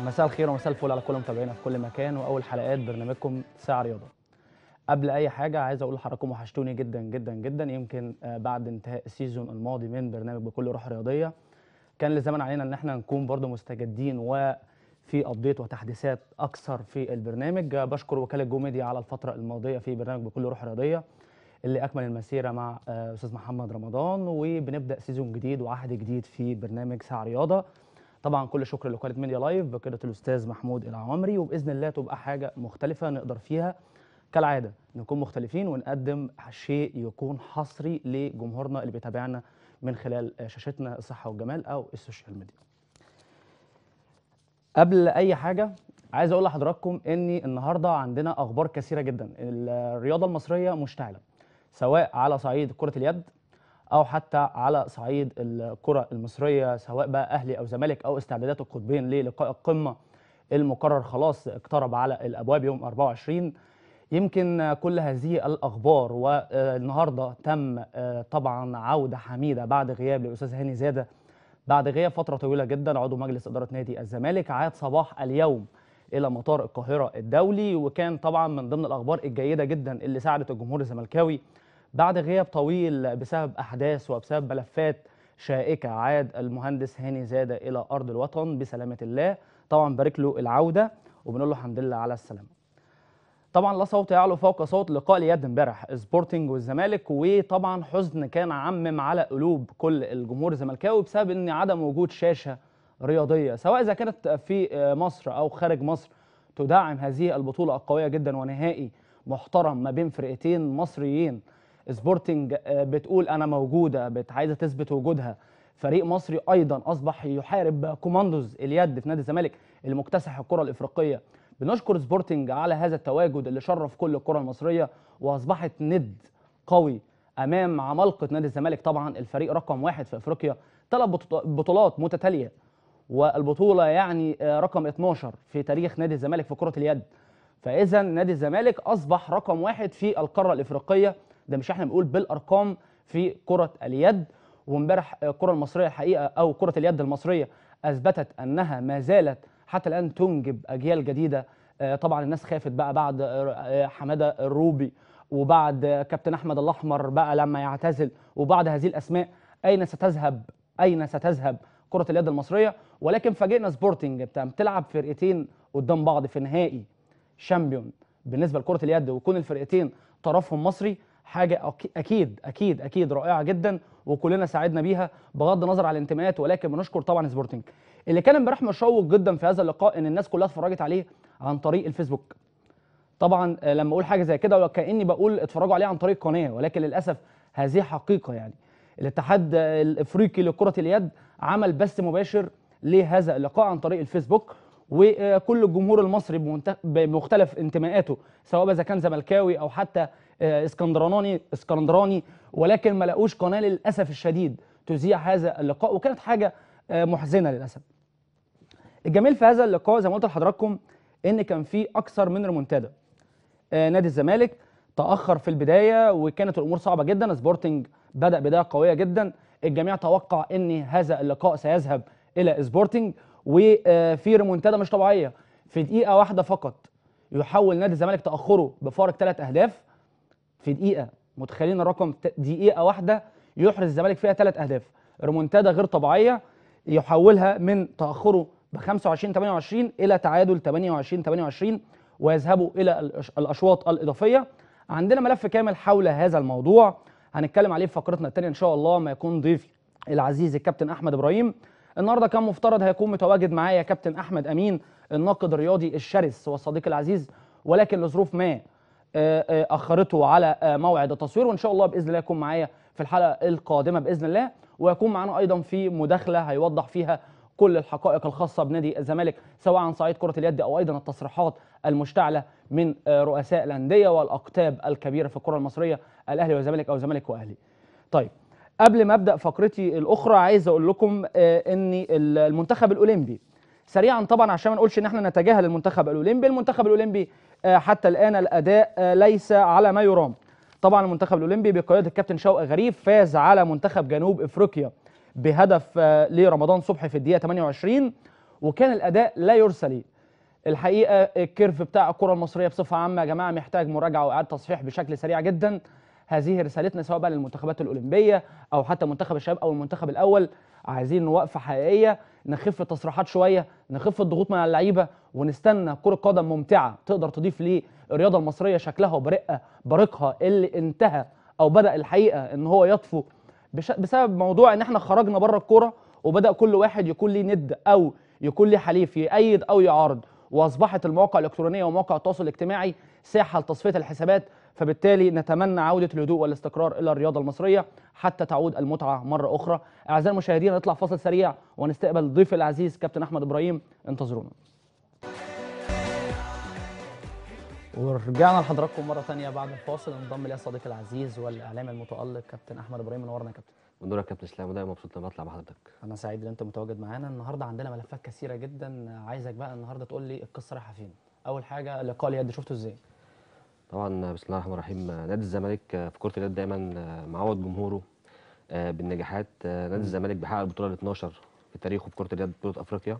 مساء الخير ومساء الفل على كل متابعينا في كل مكان واول حلقات برنامجكم ساعه رياضه قبل اي حاجه عايز اقول لحضراتكم وحشتوني جدا جدا جدا يمكن آه، بعد انتهاء السيزون الماضي من برنامج بكل روح رياضيه كان لزمن علينا ان احنا نكون برضو مستجدين وفي ابديت وتحديثات اكثر في البرنامج آه، بشكر وكاله جو ميديا على الفتره الماضيه في برنامج بكل روح رياضيه اللي اكمل المسيره مع آه، استاذ محمد رمضان وبنبدا سيزون جديد وعهد جديد في برنامج ساعه رياضه طبعا كل شكر لوكاله ميديا لايف بقياده الاستاذ محمود العوامري وباذن الله تبقى حاجه مختلفه نقدر فيها كالعاده نكون مختلفين ونقدم شيء يكون حصري لجمهورنا اللي بيتابعنا من خلال شاشتنا الصحه والجمال او السوشيال ميديا. قبل اي حاجه عايز اقول لحضراتكم ان النهارده عندنا اخبار كثيره جدا الرياضه المصريه مشتعله سواء على صعيد كره اليد او حتى على صعيد الكره المصريه سواء بقى اهلي او زمالك او استعدادات القطبين للقاء القمه المقرر خلاص اقترب على الابواب يوم 24 يمكن كل هذه الاخبار والنهارده تم آه، طبعا عوده حميده بعد غياب الاستاذ هاني زاده بعد غياب فتره طويله جدا عضو مجلس اداره نادي الزمالك عاد صباح اليوم الى مطار القاهره الدولي وكان طبعا من ضمن الاخبار الجيده جدا اللي ساعدت الجمهور الزملكاوي بعد غياب طويل بسبب احداث وبسبب ملفات شائكه عاد المهندس هاني زاده الى ارض الوطن بسلامه الله طبعا بارك له العوده وبنقول له الحمد لله على السلامه طبعا لا صوت يعلو فوق صوت لقاء اليد امبارح سبورتنج والزمالك وطبعا حزن كان عمم على قلوب كل الجمهور الزملكاوي بسبب ان عدم وجود شاشه رياضيه سواء اذا كانت في مصر او خارج مصر تدعم هذه البطوله القويه جدا ونهائي محترم ما بين فرقتين مصريين سبورتنج آه، بتقول انا موجوده بت- عايزه تثبت وجودها فريق مصري ايضا اصبح يحارب كوماندوز اليد في نادي الزمالك اللي مكتسح الكره الافريقيه بنشكر سبورتنج على هذا التواجد اللي شرف كل الكره المصريه واصبحت ند قوي امام عمالقه نادي الزمالك طبعا الفريق رقم واحد في افريقيا ثلاث بطو- بطولات متتاليه والبطوله يعني آه، رقم 12 في تاريخ نادي الزمالك في كره اليد فاذا نادي الزمالك اصبح رقم واحد في القاره الافريقيه ده مش احنا بنقول بالارقام في كره اليد وامبارح آه، الكره المصريه الحقيقه او كره اليد المصريه اثبتت انها ما زالت حتى الان تنجب اجيال جديده آه، طبعا الناس خافت بقى بعد آه، آه، حماده الروبي وبعد آه، كابتن احمد الاحمر بقى لما يعتزل وبعد هذه الاسماء اين ستذهب اين ستذهب كره اليد المصريه ولكن فاجئنا سبورتنج بتاع- بتلعب فرقتين قدام بعض في نهائي شامبيون بالنسبه لكره اليد ويكون الفرقتين طرفهم مصري حاجه أك- اكيد اكيد اكيد رائعه جدا وكلنا ساعدنا بيها بغض النظر عن الانتماءات ولكن بنشكر طبعا سبورتنج اللي كان امبارح مشوق جدا في هذا اللقاء ان الناس كلها اتفرجت عليه عن طريق الفيسبوك طبعا آه، لما اقول حاجه زي كده وكاني بقول اتفرجوا عليه عن طريق قناه ولكن للاسف هذه حقيقه يعني الاتحاد آه، الافريقي لكره اليد عمل بث مباشر لهذا اللقاء عن طريق الفيسبوك وكل الجمهور المصري بمنت- بمختلف انتماءاته سواء اذا كان زملكاوي او حتى آه، اسكندراني اسكندراني ولكن ما لقوش قناه للاسف الشديد تذيع هذا اللقاء وكانت حاجه آه، محزنه للاسف الجميل في هذا اللقاء زي ما قلت لحضراتكم ان كان في اكثر من ريمونتادا آه، نادي الزمالك تاخر في البدايه وكانت الامور صعبه جدا سبورتنج بدا بدايه قويه جدا الجميع توقع ان هذا اللقاء سيذهب الى سبورتنج وفي ريمونتادا مش طبيعيه في دقيقه واحده فقط يحول نادي الزمالك تاخره بفارق ثلاث اهداف في دقيقه متخيلين الرقم ت- دقيقه واحده يحرز الزمالك فيها ثلاث اهداف ريمونتادا غير طبيعيه يحولها من تاخره ب 25 28 الى تعادل 28 28 ويذهبوا الى الأش- الاشواط الاضافيه عندنا ملف كامل حول هذا الموضوع هنتكلم عليه في فقرتنا الثانيه ان شاء الله ما يكون ضيفي العزيز الكابتن احمد ابراهيم النهارده كان مفترض هيكون متواجد معايا كابتن احمد امين الناقد الرياضي الشرس والصديق العزيز ولكن لظروف ما آه، آه، اخرته على آه، موعد التصوير وان شاء الله باذن الله يكون معايا في الحلقه القادمه باذن الله ويكون معانا ايضا في مداخله هيوضح فيها كل الحقائق الخاصه بنادي الزمالك سواء عن صعيد كره اليد او ايضا التصريحات المشتعله من آه، رؤساء الانديه والاقطاب الكبيره في الكره المصريه الاهلي والزمالك او الزمالك واهلي. طيب قبل ما ابدا فقرتي الاخرى عايز اقول لكم آه، ان المنتخب الاولمبي سريعا طبعا عشان ما نقولش ان احنا نتجاهل المنتخب الاولمبي المنتخب الاولمبي آه، حتى الان الاداء آه، ليس على ما يرام طبعا المنتخب الاولمبي بقياده الكابتن شوقي غريب فاز على منتخب جنوب افريقيا بهدف آه، لرمضان صبحي في الدقيقه 28 وكان الاداء لا يرثى ليه الحقيقه الكيرف بتاع الكره المصريه بصفه عامه يا جماعه محتاج مراجعه واعاده تصحيح بشكل سريع جدا هذه رسالتنا سواء بقى للمنتخبات الاولمبيه او حتى منتخب الشباب او المنتخب الاول عايزين وقفه حقيقيه نخف التصريحات شويه نخف الضغوط من على اللعيبه ونستنى كره قدم ممتعه تقدر تضيف للرياضه المصريه شكلها وبرقها بريقها اللي انتهى او بدا الحقيقه ان هو يطفو بش- بسبب موضوع ان احنا خرجنا بره الكوره وبدا كل واحد يكون ليه ند او يكون ليه حليف يأيد او يعارض واصبحت المواقع الالكترونيه ومواقع التواصل الاجتماعي ساحه لتصفيه الحسابات فبالتالي نتمنى عوده الهدوء والاستقرار الى الرياضه المصريه حتى تعود المتعه مره اخرى اعزائي المشاهدين نطلع فاصل سريع ونستقبل ضيف العزيز كابتن احمد ابراهيم انتظرونا ورجعنا لحضراتكم مره ثانيه بعد الفاصل انضم لي صديقي العزيز والاعلامي المتالق كابتن احمد ابراهيم منورنا يا كابتن ونور يا كابتن اسلام ودايما مبسوط لما بطلع مع حضرتك انا سعيد ان انت متواجد معانا النهارده عندنا ملفات كثيره جدا عايزك بقى النهارده تقول لي القصه رايحه فين اول حاجه لقاء اليد شفته ازاي طبعا بسم الله الرحمن الرحيم نادي الزمالك في كره اليد دايما معود جمهوره بالنجاحات نادي الزمالك بيحقق البطوله ال 12 في تاريخه في كره اليد بطوله افريقيا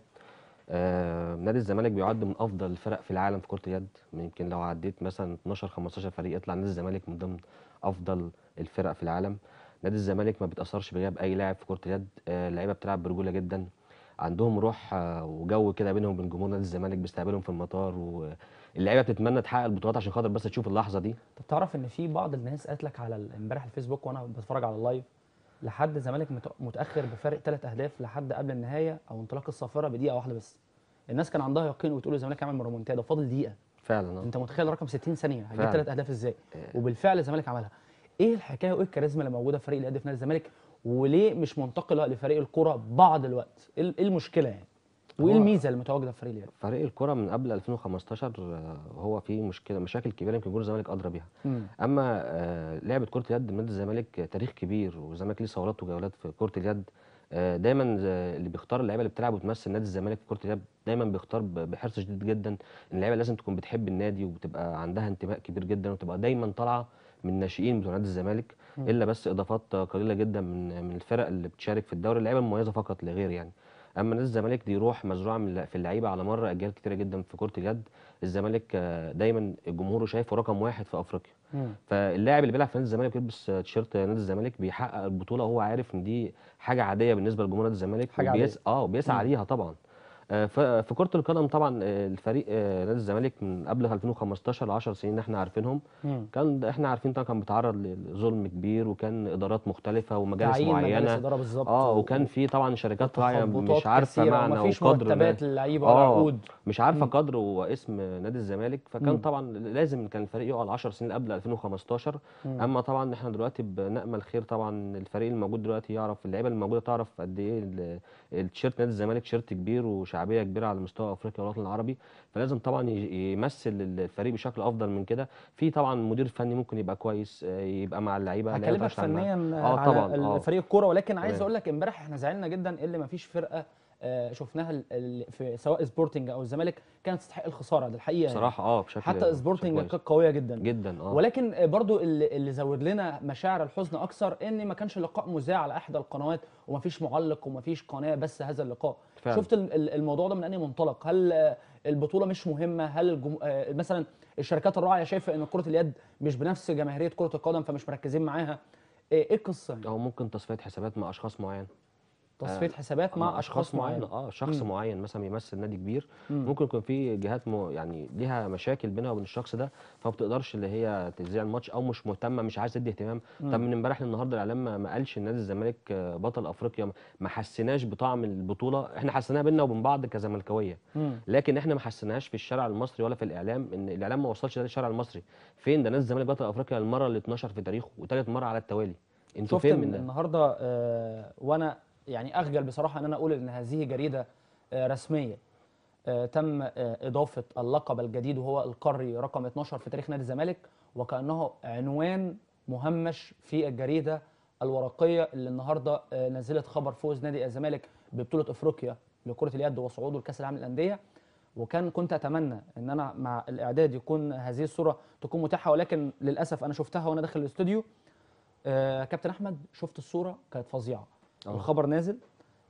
آه، نادي الزمالك بيعد من افضل الفرق في العالم في كره اليد يمكن لو عديت مثلا 12 15 فريق يطلع نادي الزمالك من ضمن افضل الفرق في العالم نادي الزمالك ما بيتاثرش بغياب اي لاعب في كره اليد آه، اللعيبه بتلعب برجوله جدا عندهم روح آه، وجو كده بينهم وبين جمهور نادي الزمالك بيستقبلهم في المطار واللعيبه بتتمنى تحقق البطولات عشان خاطر بس تشوف اللحظه دي طب تعرف ان في بعض الناس قالت لك على ال- امبارح الفيسبوك وانا بتفرج على اللايف لحد الزمالك مت- متاخر بفارق ثلاث اهداف لحد قبل النهايه او انطلاق الصافره بدقيقه واحده بس الناس كان عندها يقين وتقول الزمالك عمل ريمونتادا فاضل دقيقه فعلا آه. انت متخيل رقم 60 ثانيه هتجيب فعلا. ثلاث اهداف ازاي وبالفعل الزمالك عملها ايه الحكايه وايه الكاريزما اللي موجوده في فريق اليد في نادي الزمالك وليه مش منتقله لفريق الكره بعض الوقت ايه إيه المشكله يعني وايه هو- الميزه اللي متواجده في فريق اليد فريق الكره من قبل 2015 آه، هو فيه مشكله مشاكل كبيره يمكن جمهور الزمالك ادرى بيها مم. اما آه، لعبه كره اليد نادي الزمالك آه، تاريخ كبير والزمالك ليه صولات وجولات في كره اليد آه، دايما آه، اللي بيختار اللعيبه اللي بتلعب وتمثل نادي الزمالك في كره اليد دايما بيختار ب- بحرص شديد جدا ان اللعيبه لازم تكون بتحب النادي وبتبقى عندها انتماء كبير جدا وتبقى دايما طالعه من ناشئين بتوع نادي الزمالك مم. الا بس اضافات آه، قليله جدا من من الفرق اللي بتشارك في الدوري اللعيبه المميزه فقط لا غير يعني اما نادي الزمالك دي روح مزروعه من الل- في اللعيبه على مر اجيال كتيره جدا في كره اليد الزمالك آه، دايما جمهوره شايفه رقم واحد في افريقيا مم. فاللاعب اللي بيلعب في نادي الزمالك ويلبس تيشيرت نادي الزمالك بيحقق البطوله وهو عارف ان دي حاجه عاديه بالنسبه لجمهور نادي الزمالك حاجة وبيس... اه مم. وبيسعى ليها طبعا آه، ف- في كره القدم طبعا آه، الفريق آه، نادي الزمالك من قبل 2015 ل 10 سنين احنا عارفينهم مم. كان احنا عارفين طبعا كان بيتعرض لظلم كبير وكان ادارات مختلفه ومجالس تعيين مجالس معينه اداره بالظبط اه و- وكان في طبعا شركات راعيه وتخبطات مش عارفه كثيرة معنى ومفيش وقدر مرتبات ما- للعيبه ولا آه. عقود مش عارفه مم. قدر واسم نادي الزمالك فكان مم. طبعا لازم كان الفريق يقعد 10 سنين قبل 2015 مم. اما طبعا احنا دلوقتي بنامل خير طبعا الفريق الموجود دلوقتي يعرف اللعيبه الموجوده تعرف قد ايه ال- التيشيرت نادي الزمالك تيشيرت كبير وشعبيه كبيره على مستوى افريقيا والوطن العربي فلازم طبعا ي- يمثل الفريق بشكل افضل من كده في طبعا مدير فني ممكن يبقى كويس آه، يبقى مع اللعيبه اللعيبة هكلمك تتعامل معاه. فنيا اه على طبعا اه فريق الكوره ولكن عايز تمام. اقول لك امبارح احنا زعلنا جدا اللي ما فيش فرقه آه، شفناها ال- ال- في سواء سبورتنج او الزمالك كانت تستحق الخساره ده الحقيقه يعني. بصراحه اه بشكل حتى بشكل سبورتنج كويس. كانت قويه جدا جدا اه ولكن آه، برضو اللي, اللي زود لنا مشاعر الحزن اكثر ان ما كانش اللقاء مذاع على احدى القنوات ومفيش معلق ومفيش قناه بس هذا اللقاء فعلا. شفت ال- ال- الموضوع ده من انهي منطلق هل آه، البطوله مش مهمه هل الجم... آه، مثلا الشركات الراعيه شايفه ان كره اليد مش بنفس جماهيريه كره القدم فمش مركزين معاها آه، ايه القصه يعني؟ او ممكن تصفيه حسابات مع اشخاص معين تصفيه حسابات مع اشخاص معينه اه شخص مم. معين مثلا بيمثل نادي كبير مم. ممكن يكون في جهات م... يعني ليها مشاكل بينها وبين الشخص ده فما بتقدرش اللي هي تذيع الماتش او مش مهتمه مش عايزه تدي اهتمام مم. طب من امبارح للنهارده الاعلام ما- ما قالش ان نادي الزمالك آه، بطل افريقيا ما حسيناش بطعم البطوله احنا حسيناها بينا وبين بعض كزملكاويه مم. لكن احنا ما حسيناهاش في الشارع المصري ولا في الاعلام ان الاعلام ما وصلش للشارع المصري فين ده نادي الزمالك بطل افريقيا المره ال 12 في تاريخه وثالث مره على التوالي انتوا شفت فين من من ده النهارده آه وانا يعني اخجل بصراحه ان انا اقول ان هذه جريده آه رسميه آه تم آه اضافه اللقب الجديد وهو القاري رقم 12 في تاريخ نادي الزمالك وكانه عنوان مهمش في الجريده الورقيه اللي النهارده آه نزلت خبر فوز نادي الزمالك ببطوله افريقيا لكره اليد وصعوده لكاس العالم للانديه وكان كنت اتمنى ان انا مع الاعداد يكون هذه الصوره تكون متاحه ولكن للاسف انا شفتها وانا داخل الاستوديو آه كابتن احمد شفت الصوره كانت فظيعه آه. الخبر نازل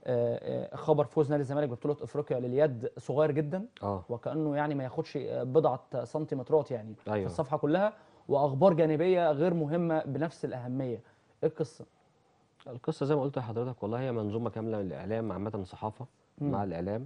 آه، آه، خبر فوز نادي الزمالك ببطوله افريقيا لليد صغير جدا اه وكانه يعني ما ياخدش آه، بضعه سنتيمترات يعني في ايوه الصفحه كلها واخبار جانبيه غير مهمه بنفس الاهميه ايه القصه القصه زي ما قلت لحضرتك والله هي منظومه كامله من الاعلام عامه الصحافه مم. مع الاعلام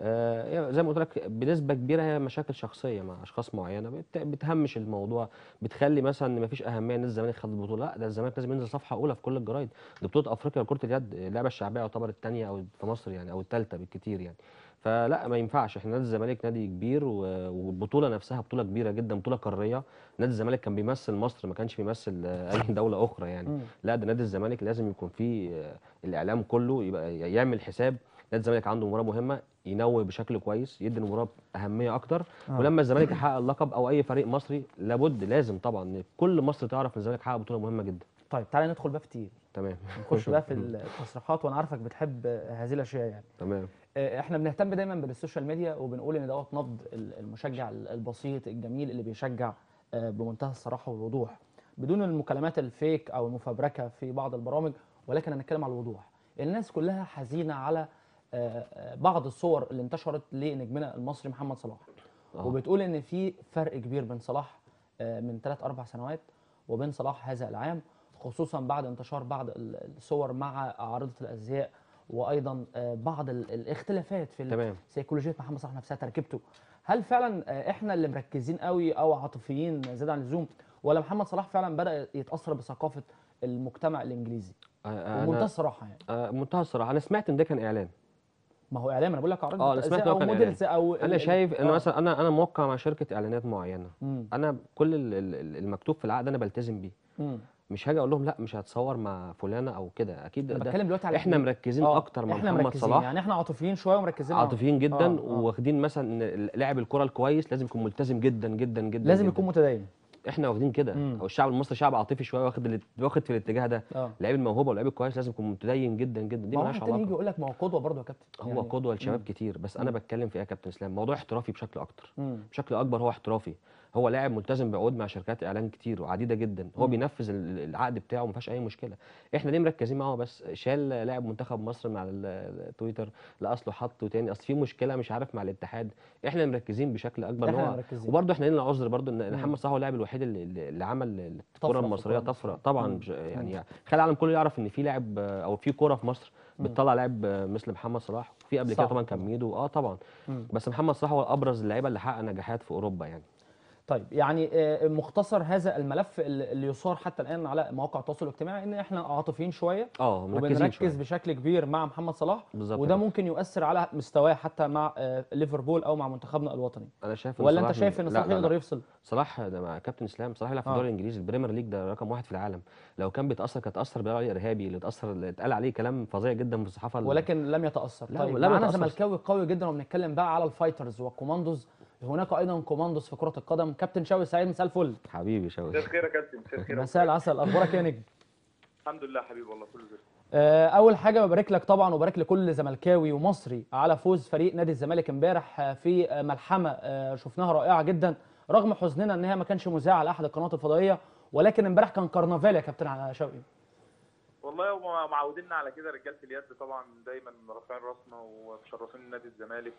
آه هي زي ما قلت لك بنسبه كبيره هي مشاكل شخصيه مع اشخاص معينه بت- بتهمش الموضوع بتخلي مثلا ان مفيش اهميه ان الزمالك خد البطوله لا ده الزمالك لازم ينزل صفحه اولى في كل الجرايد دي بطوله افريقيا لكره اليد اللعبه الشعبيه يعتبر الثانيه او في مصر يعني او الثالثه بالكتير يعني فلا ما ينفعش احنا نادي الزمالك نادي كبير و- والبطوله نفسها بطوله كبيره جدا بطوله قاريه نادي الزمالك كان بيمثل مصر ما كانش بيمثل آه، اي دوله اخرى يعني مم. لا ده نادي الزمالك لازم يكون فيه آه، الاعلام كله يبقى يعمل حساب نادي الزمالك عنده مباراه مهمه ينوه بشكل كويس يدي المباراه اهميه اكتر آه. ولما الزمالك يحقق اللقب او اي فريق مصري لابد لازم طبعا ان كل مصر تعرف ان الزمالك حقق بطوله مهمه جدا طيب تعالى ندخل بقى في تقيل تمام نخش بقى في التصريحات وانا عارفك بتحب هذه الاشياء يعني تمام آه، احنا بنهتم دايما بالسوشيال ميديا وبنقول ان دوت نبض ال- المشجع ال- البسيط الجميل اللي بيشجع آه، بمنتهى الصراحه والوضوح بدون المكالمات الفيك او المفبركه في بعض البرامج ولكن هنتكلم على الوضوح الناس كلها حزينه على آه، آه، بعض الصور اللي انتشرت لنجمنا المصري محمد صلاح آه. وبتقول ان في فرق كبير بين صلاح آه، من 3 4 سنوات وبين صلاح هذا العام خصوصا بعد انتشار بعض ال- الصور مع عارضه الازياء وايضا آه، بعض ال- الاختلافات في ال- تمام سيكولوجيه محمد صلاح نفسها تركيبته هل فعلا آه، احنا اللي مركزين قوي او عاطفيين زياده عن اللزوم ولا محمد صلاح فعلا بدا يتاثر بثقافه المجتمع الانجليزي آه، بمنتهى انا الصراحه يعني آه، منتهى الصراحه انا سمعت ان ده كان اعلان ما هو اعلام انا بقول لك عارضه آه، أنا سمعت الازياء إن هو او كان موديلز او ال- انا ال- شايف ان آه. مثلا انا انا موقع مع شركه اعلانات معينه مم. انا كل ال- ال- المكتوب في العقد انا بلتزم بيه مم. مش هاجي اقول لهم لا مش هتصور مع فلانه او كده اكيد انا ده بتكلم دلوقتي على احنا إيه؟ مركزين آه، اكتر مع احنا محمد مركزين صلاح يعني احنا عاطفيين شويه ومركزين معاهم. عاطفيين جدا آه، آه. وواخدين مثلا ان لاعب الكره الكويس لازم يكون ملتزم جدا جدا جدا لازم جداً. يكون متدين احنا واخدين كده مم. او الشعب المصري شعب عاطفي شويه واخد الات- واخد في الاتجاه ده اه اللعيب الموهوب واللعيب الكويس لازم يكون متدين جدا جدا دي ما هو مالهاش واحد تاني يجي علاقه يقول لك ما هو قدوه برضه يا كابتن هو يعني- قدوه لشباب مم. كتير بس انا مم. بتكلم في ايه يا كابتن اسلام موضوع احترافي بشكل اكتر مم. بشكل اكبر هو احترافي هو لاعب ملتزم بعقود مع شركات اعلان كتير وعديده جدا هو مم. بينفذ ال- العقد بتاعه ما فيهاش اي مشكله احنا ليه مركزين معاه بس شال لاعب منتخب مصر مع ال- التويتر لا اصله حطه تاني اصل في مشكله مش عارف مع الاتحاد احنا مركزين بشكل اكبر ان احنا هو مركزين وبرضه احنا لنا عذر برضه ان مم. محمد صلاح هو اللاعب الوحيد اللي, اللي اللي عمل طفرة الكره في المصريه الكرة طفره المصرية. طبعا مم. بش- يعني خلي العالم كله يعرف ان في لاعب آه، او في كوره في مصر مم. بتطلع لاعب آه، مثل محمد صلاح في قبل كده صعب طبعا كان طبعاً. ميدو اه طبعا مم. بس محمد صلاح هو ابرز اللعيبه اللي حقق نجاحات في اوروبا يعني طيب يعني آه، مختصر هذا الملف اللي اللي يثار حتى الان على مواقع التواصل الاجتماعي ان احنا عاطفيين شويه اه مركزين وبنركز شويه بشكل كبير مع محمد صلاح بالظبط وده كده. ممكن يؤثر على مستواه حتى مع آه، ليفربول او مع منتخبنا الوطني انا شايف إن ولا انت صلاح شايف من- ان لا صلاح لا يقدر لا. يفصل صلاح ده مع كابتن اسلام صلاح يلعب في آه. الدوري الانجليزي البريمير ليج ده رقم واحد في العالم لو كان بيتاثر كان اتاثر بيقول عليه ارهابي اللي اتاثر اللي اتقال عليه كلام فظيع جدا في الصحافه ال- ولكن لم يتاثر لا، طيب لم معانا يتأثر. زملكاوي قوي جدا وبنتكلم بقى على الفايترز والكوماندوز هناك ايضا كوماندوز في كره القدم كابتن شاوي سعيد مساء الفل حبيبي شوقي مساء الخير يا كابتن مساء الخير يا مساء أستاذ. العسل اخبارك إيه يا نجم الحمد لله حبيبي والله كله زي الفل. آه، اول حاجه ببارك لك طبعا وبارك لكل زملكاوي ومصري على فوز فريق نادي الزمالك امبارح آه، في آه، ملحمه آه، شفناها رائعه جدا رغم حزننا ان هي ما كانش مذاعه على احد القنوات الفضائيه ولكن امبارح كان كرنفال يا كابتن شوقي والله هم معودينا على كده رجاله اليد طبعا دايما رافعين راسنا ومشرفين نادي الزمالك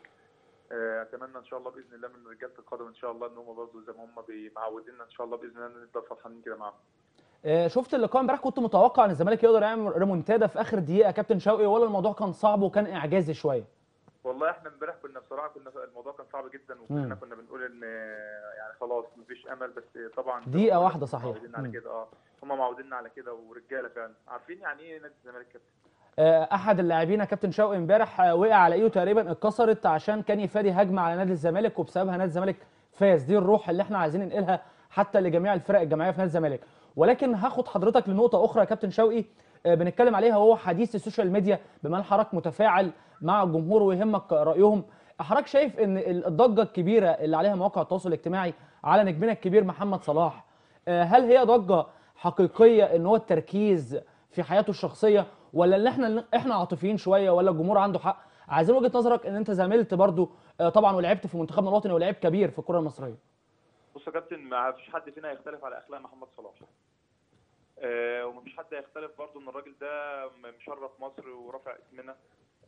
آه، اتمنى ان شاء الله باذن الله من رجاله القدم ان شاء الله ان هم برضه زي ما هم معودينا ان شاء الله باذن الله نفضل فرحانين كده معاهم آه، شفت اللقاء امبارح كنت متوقع ان الزمالك يقدر يعمل ريمونتادا في اخر دقيقه يا كابتن شوقي ولا الموضوع كان صعب وكان اعجازي شويه والله احنا امبارح كنا بصراحه كنا الموضوع كان صعب جدا وكلنا كنا بنقول ان آه، يعني خلاص مفيش امل بس طبعا دقيقة هم واحدة صحيح. معودينا على مم. كده اه هم معودينا على كده ورجاله فعلا عارفين يعني ايه نادي الزمالك كابتن آه، احد اللاعبين يا كابتن شوقي امبارح آه، وقع على ايده تقريبا اتكسرت عشان كان يفادي هجمه على نادي الزمالك وبسببها نادي الزمالك فاز دي الروح اللي احنا عايزين ننقلها حتى لجميع الفرق الجماعيه في نادي الزمالك ولكن هاخد حضرتك لنقطه اخرى يا كابتن شوقي آه، بنتكلم عليها وهو حديث السوشيال ميديا بما حضرتك متفاعل مع الجمهور ويهمك رايهم حضرتك شايف ان الضجه الكبيره اللي عليها مواقع التواصل الاجتماعي على نجمنا الكبير محمد صلاح آه، هل هي ضجه حقيقيه ان هو التركيز في حياته الشخصيه ولا ان احنا احنا عاطفيين شويه ولا الجمهور عنده حق عايزين وجهه نظرك ان انت زميلت برضو آه، طبعا ولعبت في منتخبنا الوطني ولعيب كبير في الكره المصريه بص يا كابتن ما فيش حد فينا يختلف على اخلاق محمد صلاح آه وما فيش حد يختلف برضه ان الراجل ده م- مشرف مصر ورافع اسمنا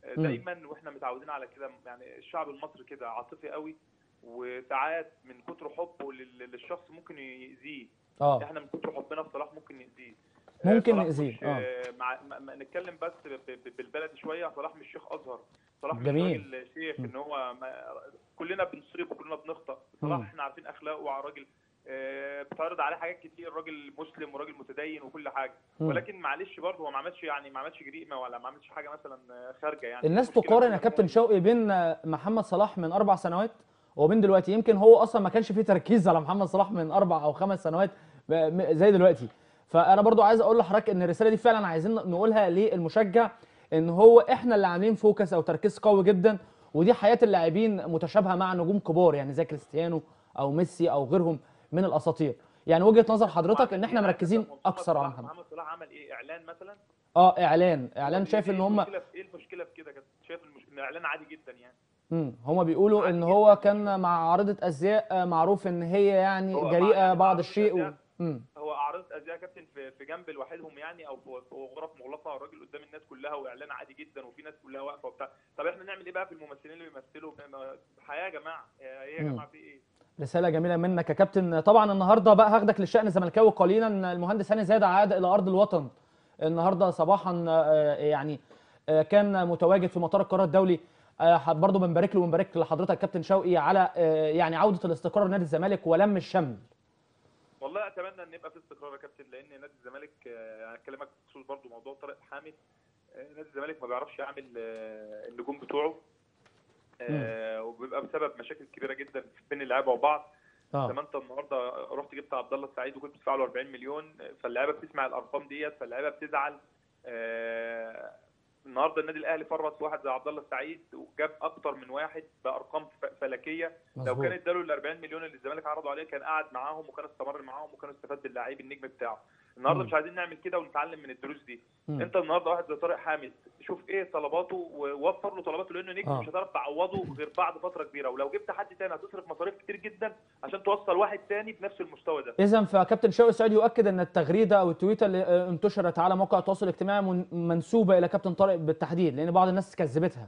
آه، مم. دايما واحنا متعودين على كده يعني الشعب المصري كده عاطفي قوي وساعات من كتر حبه لل- للشخص ممكن يأذيه اه احنا من كتر حبنا في صلاح ممكن نأذيه ممكن صلاح نأذيه، مش- آه. آه، مع ما- ما نتكلم بس ب- ب- بالبلدي شويه صلاح مش شيخ ازهر صلاح مش جميل. راجل شيخ م. ان هو ما كلنا بنصيب وكلنا بنخطأ صلاح مم. احنا عارفين اخلاقه وعلى راجل آه، بتعرض عليه حاجات كتير راجل مسلم وراجل متدين وكل حاجه مم. ولكن معلش برضه هو ما عملش يعني ما عملش جريمه ولا ما عملش حاجه مثلا آه، خارجه يعني الناس المشكلة تقارن يا كلها كابتن هو- شوقي بين آه، محمد صلاح من اربع سنوات وبين دلوقتي يمكن هو اصلا ما كانش فيه تركيز على محمد صلاح من اربع او خمس سنوات ب- م- زي دلوقتي فانا برضو عايز اقول لحضرتك ان الرساله دي فعلا عايزين نقولها للمشجع ان هو احنا اللي عاملين فوكس او تركيز قوي جدا ودي حياه اللاعبين متشابهه مع نجوم كبار يعني زي كريستيانو او ميسي او غيرهم من الاساطير يعني وجهه نظر حضرتك ان احنا يعني مركزين محمد اكثر على صلاح- محمد محمد صلاح عمل ايه اعلان مثلا اه اعلان اعلان هو شايف إيه ان هم المشكلة في- ايه المشكله في كده كده شايف المش... ان اعلان عادي جدا يعني امم هما بيقولوا عادي ان جداً. هو كان مع عارضة ازياء آه، معروف ان هي يعني هو مع- جريئة يعني بعض عارضة الشيء و... أزياء. امم هو اعراض ازياء كابتن في في جنب لوحدهم يعني او في في غرف مغلقه والراجل قدام الناس كلها واعلان عادي جدا وفي ناس كلها واقفه وبتاع طب احنا نعمل ايه بقى في الممثلين اللي بيمثلوا ما- حياه يا جماعه ايه يا مم. جماعه في ايه رسالة جميلة منك يا كابتن طبعا النهارده بقى هاخدك للشأن الزملكاوي قليلا المهندس هاني زايد عاد الى ارض الوطن النهارده صباحا آه، يعني آه، كان متواجد في مطار القاهرة الدولي آه، برضه بنبارك له وبنبارك لحضرتك كابتن شوقي على آه، يعني عودة الاستقرار لنادي الزمالك ولم الشمل والله اتمنى ان يبقى في استقرار يا كابتن لان نادي الزمالك آه، هكلمك بخصوص برضو موضوع طارق حامد آه، نادي الزمالك ما بيعرفش يعمل آه، النجوم بتوعه آه، وبيبقى بسبب مشاكل كبيره جدا بين اللعيبه وبعض زي اه ما انت النهارده رحت جبت عبد الله السعيد وكنت بتدفع له 40 مليون فاللعيبه بتسمع الارقام ديت فاللعيبه بتزعل آه، النهارده النادي الاهلي فرط في واحد زي عبد الله السعيد وجاب اكتر من واحد بارقام ف- فلكيه لو مظبوط كان اداله ال 40 مليون اللي الزمالك عرضوا عليه كان قعد معاهم وكان استمر معاهم وكان استفاد باللعيب النجم بتاعه النهارده مم. مش عايزين نعمل كده ونتعلم من الدروس دي مم. انت النهارده واحد زي طارق حامد شوف ايه طلباته ووفر له طلباته لانه نجم آه. مش هتعرف تعوضه غير بعد فتره كبيره ولو جبت حد تاني هتصرف مصاريف كتير جدا عشان توصل واحد تاني بنفس المستوى ده اذا فكابتن شوقي السعيد يؤكد ان التغريده او التويته اللي آه، انتشرت على موقع التواصل الاجتماعي من- منسوبه الى كابتن طارق بالتحديد لان بعض الناس كذبتها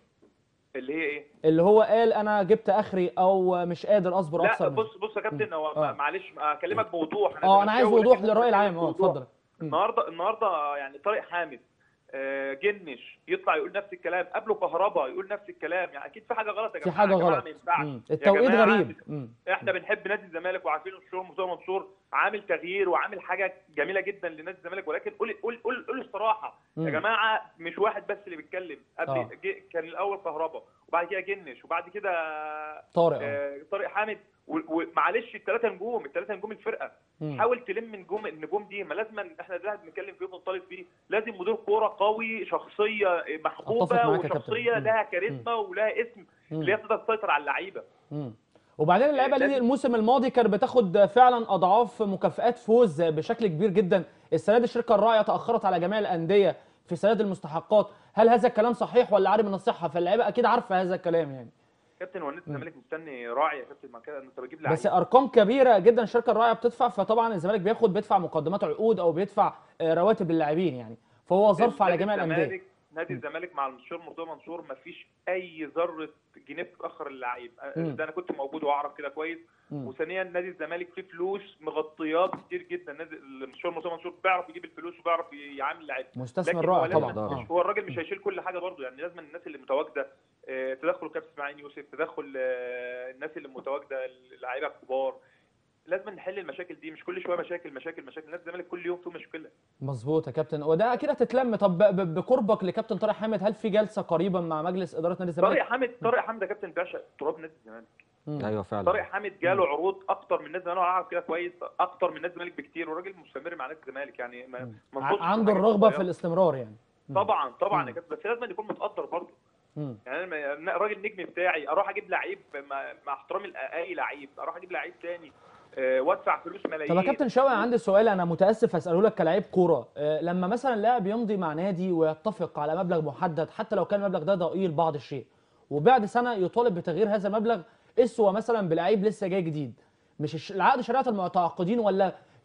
اللي هي ايه اللي هو قال انا جبت اخري او مش قادر اصبر لا اكثر من بص بص يا كابتن هو آه. معلش اكلمك بوضوح اه انا عايز زملكاوي وضوح لكن للراي ممكن العام اه بوضوح. اتفضل مم. النهارده النهارده يعني طارق حامد آه، جنش يطلع يقول نفس الكلام قبله كهربا يقول نفس الكلام يعني اكيد في حاجه غلط يا في جماعه حاجه يا جماعة غلط ما ينفعش مم. يا التوقيت جماعة غريب مم. احنا بنحب نادي الزمالك وعارفين الشهور مرتضى منصور عامل تغيير وعامل حاجه جميله جدا لنادي الزمالك ولكن قول قول قول قول الصراحه مم. يا جماعه مش واحد بس اللي بيتكلم قبل آه. جه- كان الاول كهربا وبعد كده جنش وبعد كده طارق اه آه، طارق حامد و- ومعلش الثلاثه نجوم الثلاثه نجوم الفرقه مم. حاول تلم نجوم النجوم دي ما لازم احنا ده بنتكلم فيه وبنطالب فيه لازم مدير كوره قوي شخصيه أتفق محبوبه معاك يا كابتن. وشخصيه مم. لها كاريزما ولها اسم مم. اللي هي تقدر تسيطر على اللعيبه مم. وبعدين اللعيبه لازم- دي الموسم الماضي كانت بتاخد فعلا اضعاف مكافئات فوز بشكل كبير جدا السنه دي الشركه الراعيه تاخرت على جميع الانديه في سداد المستحقات هل هذا الكلام صحيح ولا عاري من الصحه فاللعيبه اكيد عارفه هذا الكلام يعني كابتن هو نادي مم. الزمالك مستني راعي يا كابتن ما كده انت بتجيب لعيبه بس ارقام كبيره جدا الشركه الراعيه بتدفع فطبعا الزمالك بياخد بيدفع مقدمات عقود او بيدفع آه، رواتب للاعبين يعني فهو ظرف على نادي جميع الانديه الزمالك- نادي الزمالك مع المستشار مرتضى منصور ما فيش اي ذره جنيه بتتاخر اللعيب مم. ده انا كنت موجود واعرف كده كويس مم. وثانيا نادي الزمالك فيه فلوس مغطيات كتير جدا نادي المستشار مرتضى منصور بيعرف يجيب الفلوس وبيعرف يعامل لعيبه مستثمر لكن هو رائع لازم- طبعا طبعاً. آه. هو الراجل مش هيشيل كل حاجه برضه يعني لازم الناس اللي متواجده آه، تدخل كابتن اسماعيل يوسف تدخل آه، الناس اللي متواجده اللعيبه الكبار لازم نحل المشاكل دي مش كل شويه مشاكل مشاكل مشاكل نادي الزمالك كل يوم فيه مشكله مظبوط يا كابتن وده اكيد هتتلم طب ب- ب- بقربك لكابتن طارق حامد هل في جلسه قريبا مع مجلس اداره نادي طارق الزمالك؟ حامد طارق حامد يا كابتن باشا تراب نادي الزمالك مم. ايوه فعلا طارق حامد جاله عروض اكتر من نادي الزمالك انا اعرف كده كويس اكتر من نادي الزمالك بكتير والراجل مستمر مع نادي الزمالك يعني ما مم. ما ع- نقصدش عنده حاجة الرغبه في صغيرة. الاستمرار يعني مم. طبعا طبعا مم. يا كابتن بس لازم يكون متقدر برضه مم. يعني انا لما- الراجل النجم بتاعي اروح اجيب لعيب مع, مع احترامي لاي لعيب اروح اجيب لعيب تاني آه، وادفع فلوس ملايين طب يا كابتن شوقي عندي سؤال انا متاسف اساله لك كلاعب كوره آه، لما مثلا لاعب يمضي مع نادي ويتفق على مبلغ محدد حتى لو كان المبلغ ده ضئيل بعض الشيء وبعد سنه يطالب بتغيير هذا المبلغ اسوه مثلا بلعيب لسه جاي جديد مش الش- العقد شريعه المتعاقدين ولا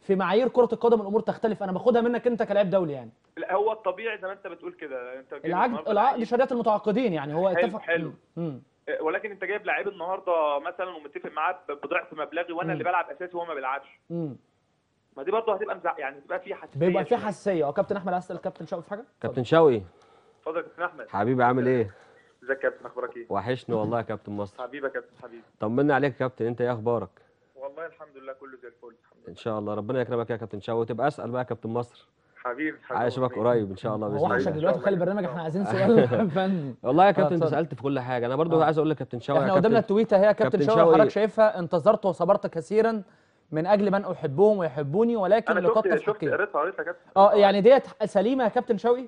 في معايير كره القدم الامور تختلف انا باخدها منك انت كلاعب دولي يعني لا هو الطبيعي زي ما انت بتقول كده انت جايب العقد النهاردة العقد لعيب- شريعه المتعاقدين يعني هو حلو، اتفق حلو. مم. ولكن انت جايب لعيب النهارده مثلا ومتفق معاه بضعف مبلغي وانا مم. اللي بلعب اساسي وهو ما بيلعبش مم. ما دي برضه هتبقى مزع... يعني هتبقى في حساسيه بيبقى في شوية. حساسيه اه كابتن احمد عايز تسال الكابتن شوقي في حاجه كابتن شوقي اتفضل يا كابتن احمد حبيبي عامل ايه ازيك يا كابتن اخبارك ايه وحشني والله يا كابتن مصر حبيبي يا كابتن حبيبي طمنا عليك يا كابتن انت ايه اخبارك والله الحمد لله كله زي الفل الحمد ان لله شاء الله ربنا يكرمك يا كابتن شوقي وتبقى اسال بقى يا كابتن مصر حبيبي حبيبي عايز اشوفك قريب ان شاء الله هو باذن وحشك الله دلوقتي خلي البرنامج احنا عايزين سؤال فني والله يا كابتن انت اتفضل. سالت في كل حاجه انا برضو آه. عايز اقول لك كابتن شوقي يا احنا قدامنا كابتن التويته هي كابتن كابتن شوقي شوقي. حضرتك شايفها انتظرت وصبرت كثيرا من اجل من احبهم ويحبوني ولكن انا لقد شفت شفت تستحقين قريتها قريتها يا كابتن اه يعني ديت سليمه يا كابتن شوقي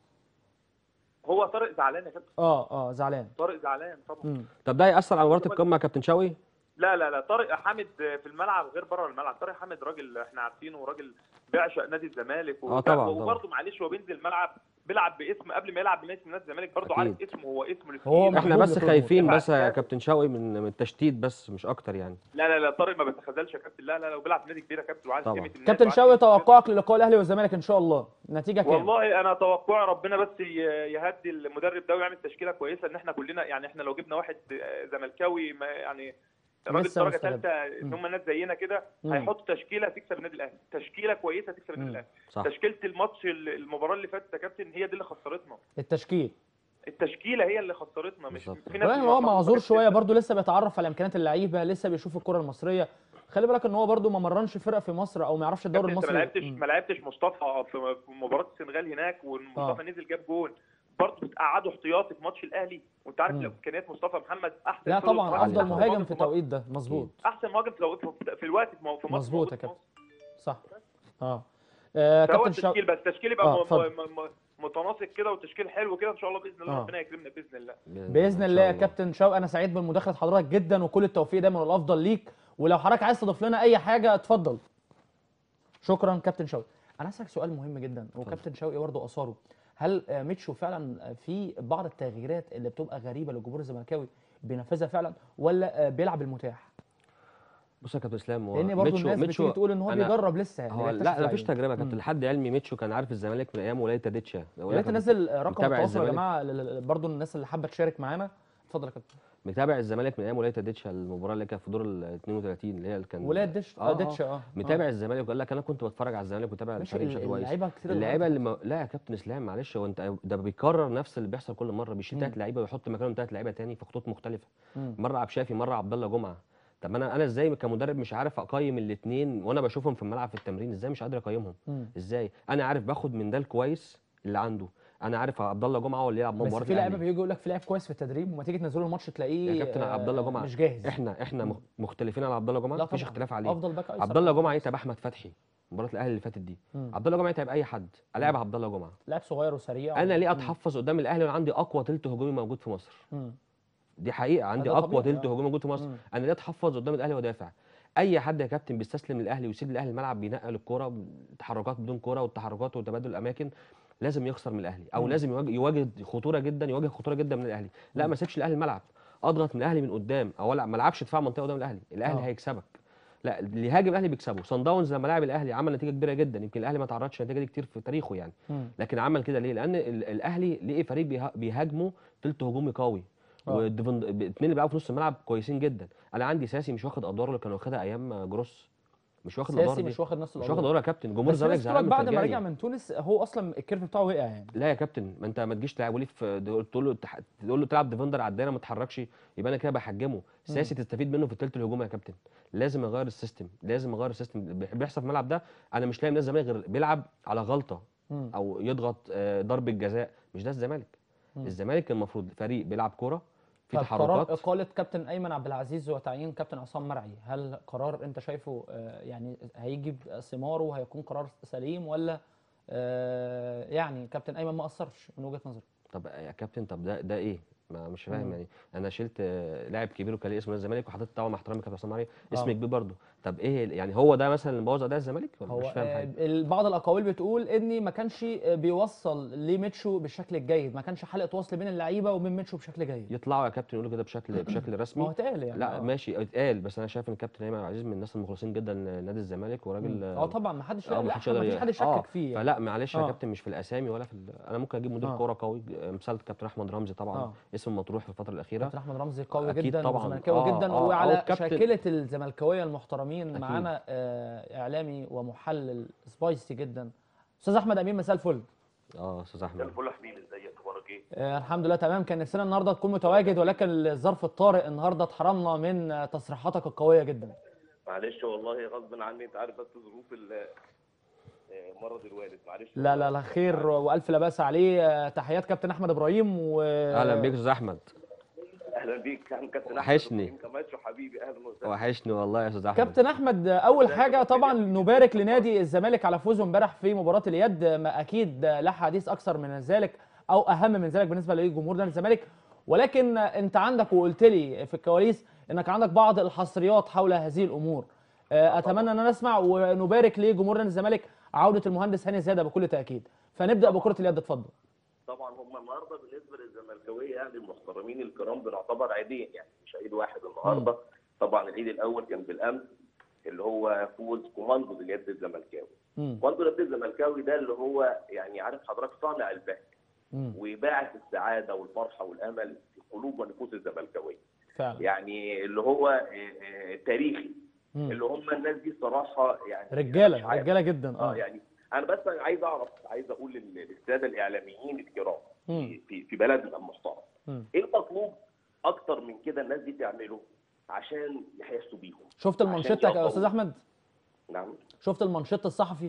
هو طارق زعلان يا كابتن اه اه زعلان طارق زعلان طبعا مم. طب ده هيأثر على مباراه القمه يا كابتن شوقي لا لا لا طارق حامد في الملعب غير بره الملعب طارق حامد راجل احنا عارفينه وراجل بيعشق نادي الزمالك آه طبعاً، وبرضه معلش هو بينزل الملعب بيلعب باسم قبل ما يلعب باسم نادي الزمالك برضه أكيد. عارف اسمه هو اسمه هو الكبير. احنا محبوب بس لكل خايفين الجمهور. بس يا كابتن شوقي من من التشتيت بس مش اكتر يعني لا لا لا طارق ما بيتخاذلش يا كابتن لا لا لا وبيلعب في نادي كبير يا كابتن وعارف طبعاً. قيمه النادي كابتن وعارف شوقي قيمة النادي. توقعك للقاء الاهلي والزمالك ان شاء الله النتيجه كام والله انا توقعي ربنا بس ي- يهدي المدرب ده ويعمل تشكيله كويسه ان احنا كلنا يعني احنا لو جبنا واحد زملكاوي ما يعني راجل لسه درجه مستجد. ثالثه ان هم ناس زينا كده مم. هيحط تشكيله تكسب النادي الاهلي تشكيله كويسه تكسب مم. النادي الاهلي صح تشكيله الماتش المباراه اللي فاتت يا كابتن هي دي اللي خسرتنا التشكيل التشكيله هي اللي خسرتنا مش بالظبط. في ناس ولكن هو ما- ما- معذور ما- شويه برضو لسه بيتعرف على امكانيات اللعيبه لسه بيشوف الكره المصريه خلي بالك ان هو برضو ما مرنش فرق في مصر او ما يعرفش الدوري كابتن، انت ما المصري لعبتش مم. ما لعبتش مصطفى في في مباراه السنغال هناك ومصطفى نزل جاب جون برضه بتقعدوا احتياطي في ماتش الاهلي وانت عارف مم. لو امكانيات مصطفى محمد احسن لا فرد في طبعا مصر، افضل أحسن مهاجم مهاجم في مصر. التوقيت ده مظبوط احسن مهاجم في الوقت في- في الوقت في مصر مظبوط موجود يا في كابتن. مصر. صح اه, آه فهو كابتن شوقي التشكيل بس التشكيل يبقى آه، م- اتفضل. م- م- متناسق كده والتشكيل حلو كده ان شاء الله باذن الله آه. ربنا يكرمنا باذن الله باذن إن الله شاء يا كابتن شوقي انا سعيد بمداخله حضرتك جدا وكل التوفيق دايما والافضل ليك ولو حضرتك عايز تضيف لنا اي حاجه اتفضل شكرا كابتن شوقي انا هسالك سؤال مهم جدا وكابتن شوقي برضه اثاره هل آه، ميتشو فعلا آه، في بعض التغييرات اللي بتبقى غريبه للجمهور الزملكاوي بينفذها فعلا ولا آه، بيلعب المتاح بص يا كابتن اسلام هو لان برضه ميتشو- الناس ميتشو بتيجي تقول ان هو أنا- بيجرب لسه يعني هو بيكتشف لا مفيش لعيبة. تجربه يا كابتن مم. لحد علمي ميتشو كان عارف الزمالك من ايام ولايه تاديتشا يا ريت ننزل آه، رقم متابع التواصل يا الزمالك. جماعه لل- برضه الناس اللي حابه تشارك معانا اتفضل يا كابتن متابع الزمالك من ايام ولايه تاديتشا المباراه اللي كانت في دور ال 32 اللي هي اللي كان ولايه ديش آه، اه ديتش آه. اه متابع الزمالك وقال لك انا كنت بتفرج على الزمالك ومتابع ماشي الفريق بشكل كويس اللعيبه كتير اللعيبه اللي ما... لا يا كابتن اسلام معلش هو انت ده بيكرر نفس اللي بيحصل كل مره بيشيل مم. ثلاث لعيبه ويحط مكانهم ثلاث لعيبه تاني في خطوط مختلفه مم. مره عبد الشافي مره عبد الله جمعه طب ما انا انا ازاي كمدرب مش عارف اقيم الاثنين وانا بشوفهم في الملعب في التمرين ازاي مش قادر اقيمهم مم. ازاي انا عارف باخد من ده الكويس اللي عنده انا عارف عبد الله جمعه هو اللي يلعب بس مباراه في لعيبه الأهلي. بيجي يقول لك في لاعب كويس في التدريب وما تيجي تنزله الماتش تلاقيه يا كابتن آه، عبد الله جمعه مش جاهز احنا احنا مم. مخ- مختلفين على عبد الله جمعه لا مفيش طبعا اختلاف عليه افضل باك ايسر عبد الله جمعه يتعب احمد فتحي مباراه الاهلي اللي فاتت دي مم. عبد الله جمعه يتعب اي حد الاعب عبد الله جمعه لاعب صغير وسريع انا ليه مم. اتحفظ قدام الاهلي وانا عندي اقوى تلت هجومي موجود في مصر مم. دي حقيقه عندي ده اقوى طبيعي، تلت آه. هجومي موجود في مصر مم. انا ليه اتحفظ قدام الاهلي وادافع اي حد يا كابتن بيستسلم للاهلي ويسيب الاهلي الملعب بينقل الكوره تحركات بدون كوره والتحركات وتبادل الاماكن لازم يخسر من الاهلي او مم. لازم يواجه, يواجه خطوره جدا يواجه خطوره جدا من الاهلي لا مم. ما سيبش الاهلي الملعب اضغط من الاهلي من قدام او لا ما العبش دفاع منطقه قدام الاهلي الاهلي آه. هيكسبك لا اللي يهاجم الاهلي بيكسبه صن داونز لما لعب الاهلي عمل نتيجه كبيره جدا يمكن الاهلي ما تعرضش النتيجه دي كتير في تاريخه يعني مم. لكن عمل كده ليه لان ال- الاهلي لقي فريق بيها- بيهاجمه تلت هجومي قوي آه. والديفن- الاثنين اللي بيلعبوا في نص الملعب كويسين جدا انا عندي ساسي مش واخد ادواره اللي كان واخدها ايام جروس مش واخد الادوار ساسي دي مش واخد نفس مش واخد الأدوار. ادوار يا كابتن جمهور بس في الزمالك ناس بتقول لك زعلان من بعد ما فرجاني. رجع من تونس هو اصلا الكيرف بتاعه وقع يعني لا يا كابتن ما انت ما تجيش تلعب وليه في تقول له تح- تقول له تلعب ديفندر على الدايره ما تتحركش يبقى انا كده بحجمه ساسي تستفيد منه في الثلث الهجومي يا كابتن لازم اغير السيستم لازم اغير السيستم اللي بيحصل في الملعب ده انا مش لاقي ناس الزمالك غير بيلعب على غلطه مم. او يضغط آه، ضربه جزاء مش ده الزمالك مم. الزمالك المفروض فريق بيلعب كوره في طب قرار تحركات اقاله كابتن ايمن عبد العزيز وتعيين كابتن عصام مرعي هل قرار انت شايفه آه، يعني هيجي ثماره وهيكون قرار سليم ولا آه، يعني كابتن ايمن ما اثرش من وجهه نظرك طب يا كابتن طب ده ده ايه ما مش فاهم مم. يعني انا شلت آه، لاعب كبير وكان ليه اسم نادي الزمالك وحطيت طبعا مع احترامي كابتن حسام علي اسم آه. كبير برضه طب ايه يعني هو ده مثلا اللي مبوظ اداء الزمالك ولا هو مش فاهم آه، حاجه ال- بعض الاقاويل بتقول اني ما كانش آه، بيوصل لميتشو بالشكل الجيد ما كانش حلقه وصل بين اللعيبه وبين ميتشو بشكل جيد يطلعوا يا كابتن يقولوا كده بشكل بشكل ما هو رسمي اتقال يعني لا آه. ماشي اتقال بس انا شايف ان الكابتن ايمن عبد العزيز من الناس المخلصين جدا لنادي الزمالك وراجل اه طبعا ما حدش آه، لا ما حدش ما يقدر فيش حد ي- يشكك آه، فيه يعني. فلا معلش يا آه. كابتن مش في الاسامي ولا في ال... انا ممكن اجيب مدير آه. كوره قوي مثال كابتن احمد رمزي طبعا آه. اسم مطروح في الفتره الاخيره كابتن احمد رمزي قوي أكيد جدا طبعاً. وزملكاوي آه، جدا آه، آه، وعلى الكابتن- شاكله الزملكاويه المحترمين أكيد. معانا آه، اعلامي ومحلل سبايسي جدا استاذ احمد امين مساء الفل اه استاذ مساء احمد الفل يا حبيبي ازيك اخبارك ايه؟ آه، الحمد لله تمام كان نفسنا النهارده تكون متواجد ولكن الظرف الطارئ النهارده اتحرمنا من آه، تصريحاتك القويه جدا معلش والله غصب عني انت عارف بس ظروف ال آه، مرض الوالد معلش لا لا لا خير والف لا باس عليه آه، تحيات كابتن احمد ابراهيم و اهلا بيك يا استاذ احمد اهلا بيك يا كابتن وحشني. أحمد كماتشو حبيبي اهلا وسهلا وحشني والله يا استاذ احمد كابتن احمد آه، اول حاجه طبعا نبارك لنادي الزمالك على فوزه امبارح في مباراه اليد آه، ما اكيد آه، لا حديث اكثر من ذلك او اهم من ذلك بالنسبه لجمهور نادي الزمالك ولكن آه، انت عندك وقلت لي في الكواليس انك عندك بعض الحصريات حول هذه الامور آه، اتمنى ان انا اسمع ونبارك لجمهور نادي الزمالك عوده المهندس هاني زاده بكل تاكيد فنبدا بكره اليد اتفضل طبعا هم النهارده بالنسبه للزملكاويه يعني المحترمين الكرام بنعتبر عيدين يعني مش عيد واحد النهارده طبعا العيد الاول كان بالامس اللي هو فوز كوماندو باليد الزملكاوي مم. كوماندو اليد الزملكاوي ده اللي هو يعني عارف حضرتك صانع البهجه مم. وباعث السعاده والفرحه والامل في قلوب ونفوس الزملكاويه فعلا يعني اللي هو آه، آه، تاريخي مم. اللي هم الناس دي صراحه يعني مش رجاله عارف. رجاله جدا اه اه يعني انا بس عايز اعرف عايز اقول لل- للساده الاعلاميين الكرام مم. في في, في بلدنا المحترم مم. ايه المطلوب اكتر من كده الناس دي تعمله عشان يحسوا بيهم شفت عشان المانشيتك يا يقدروا. استاذ احمد نعم شفت المانشيت الصحفي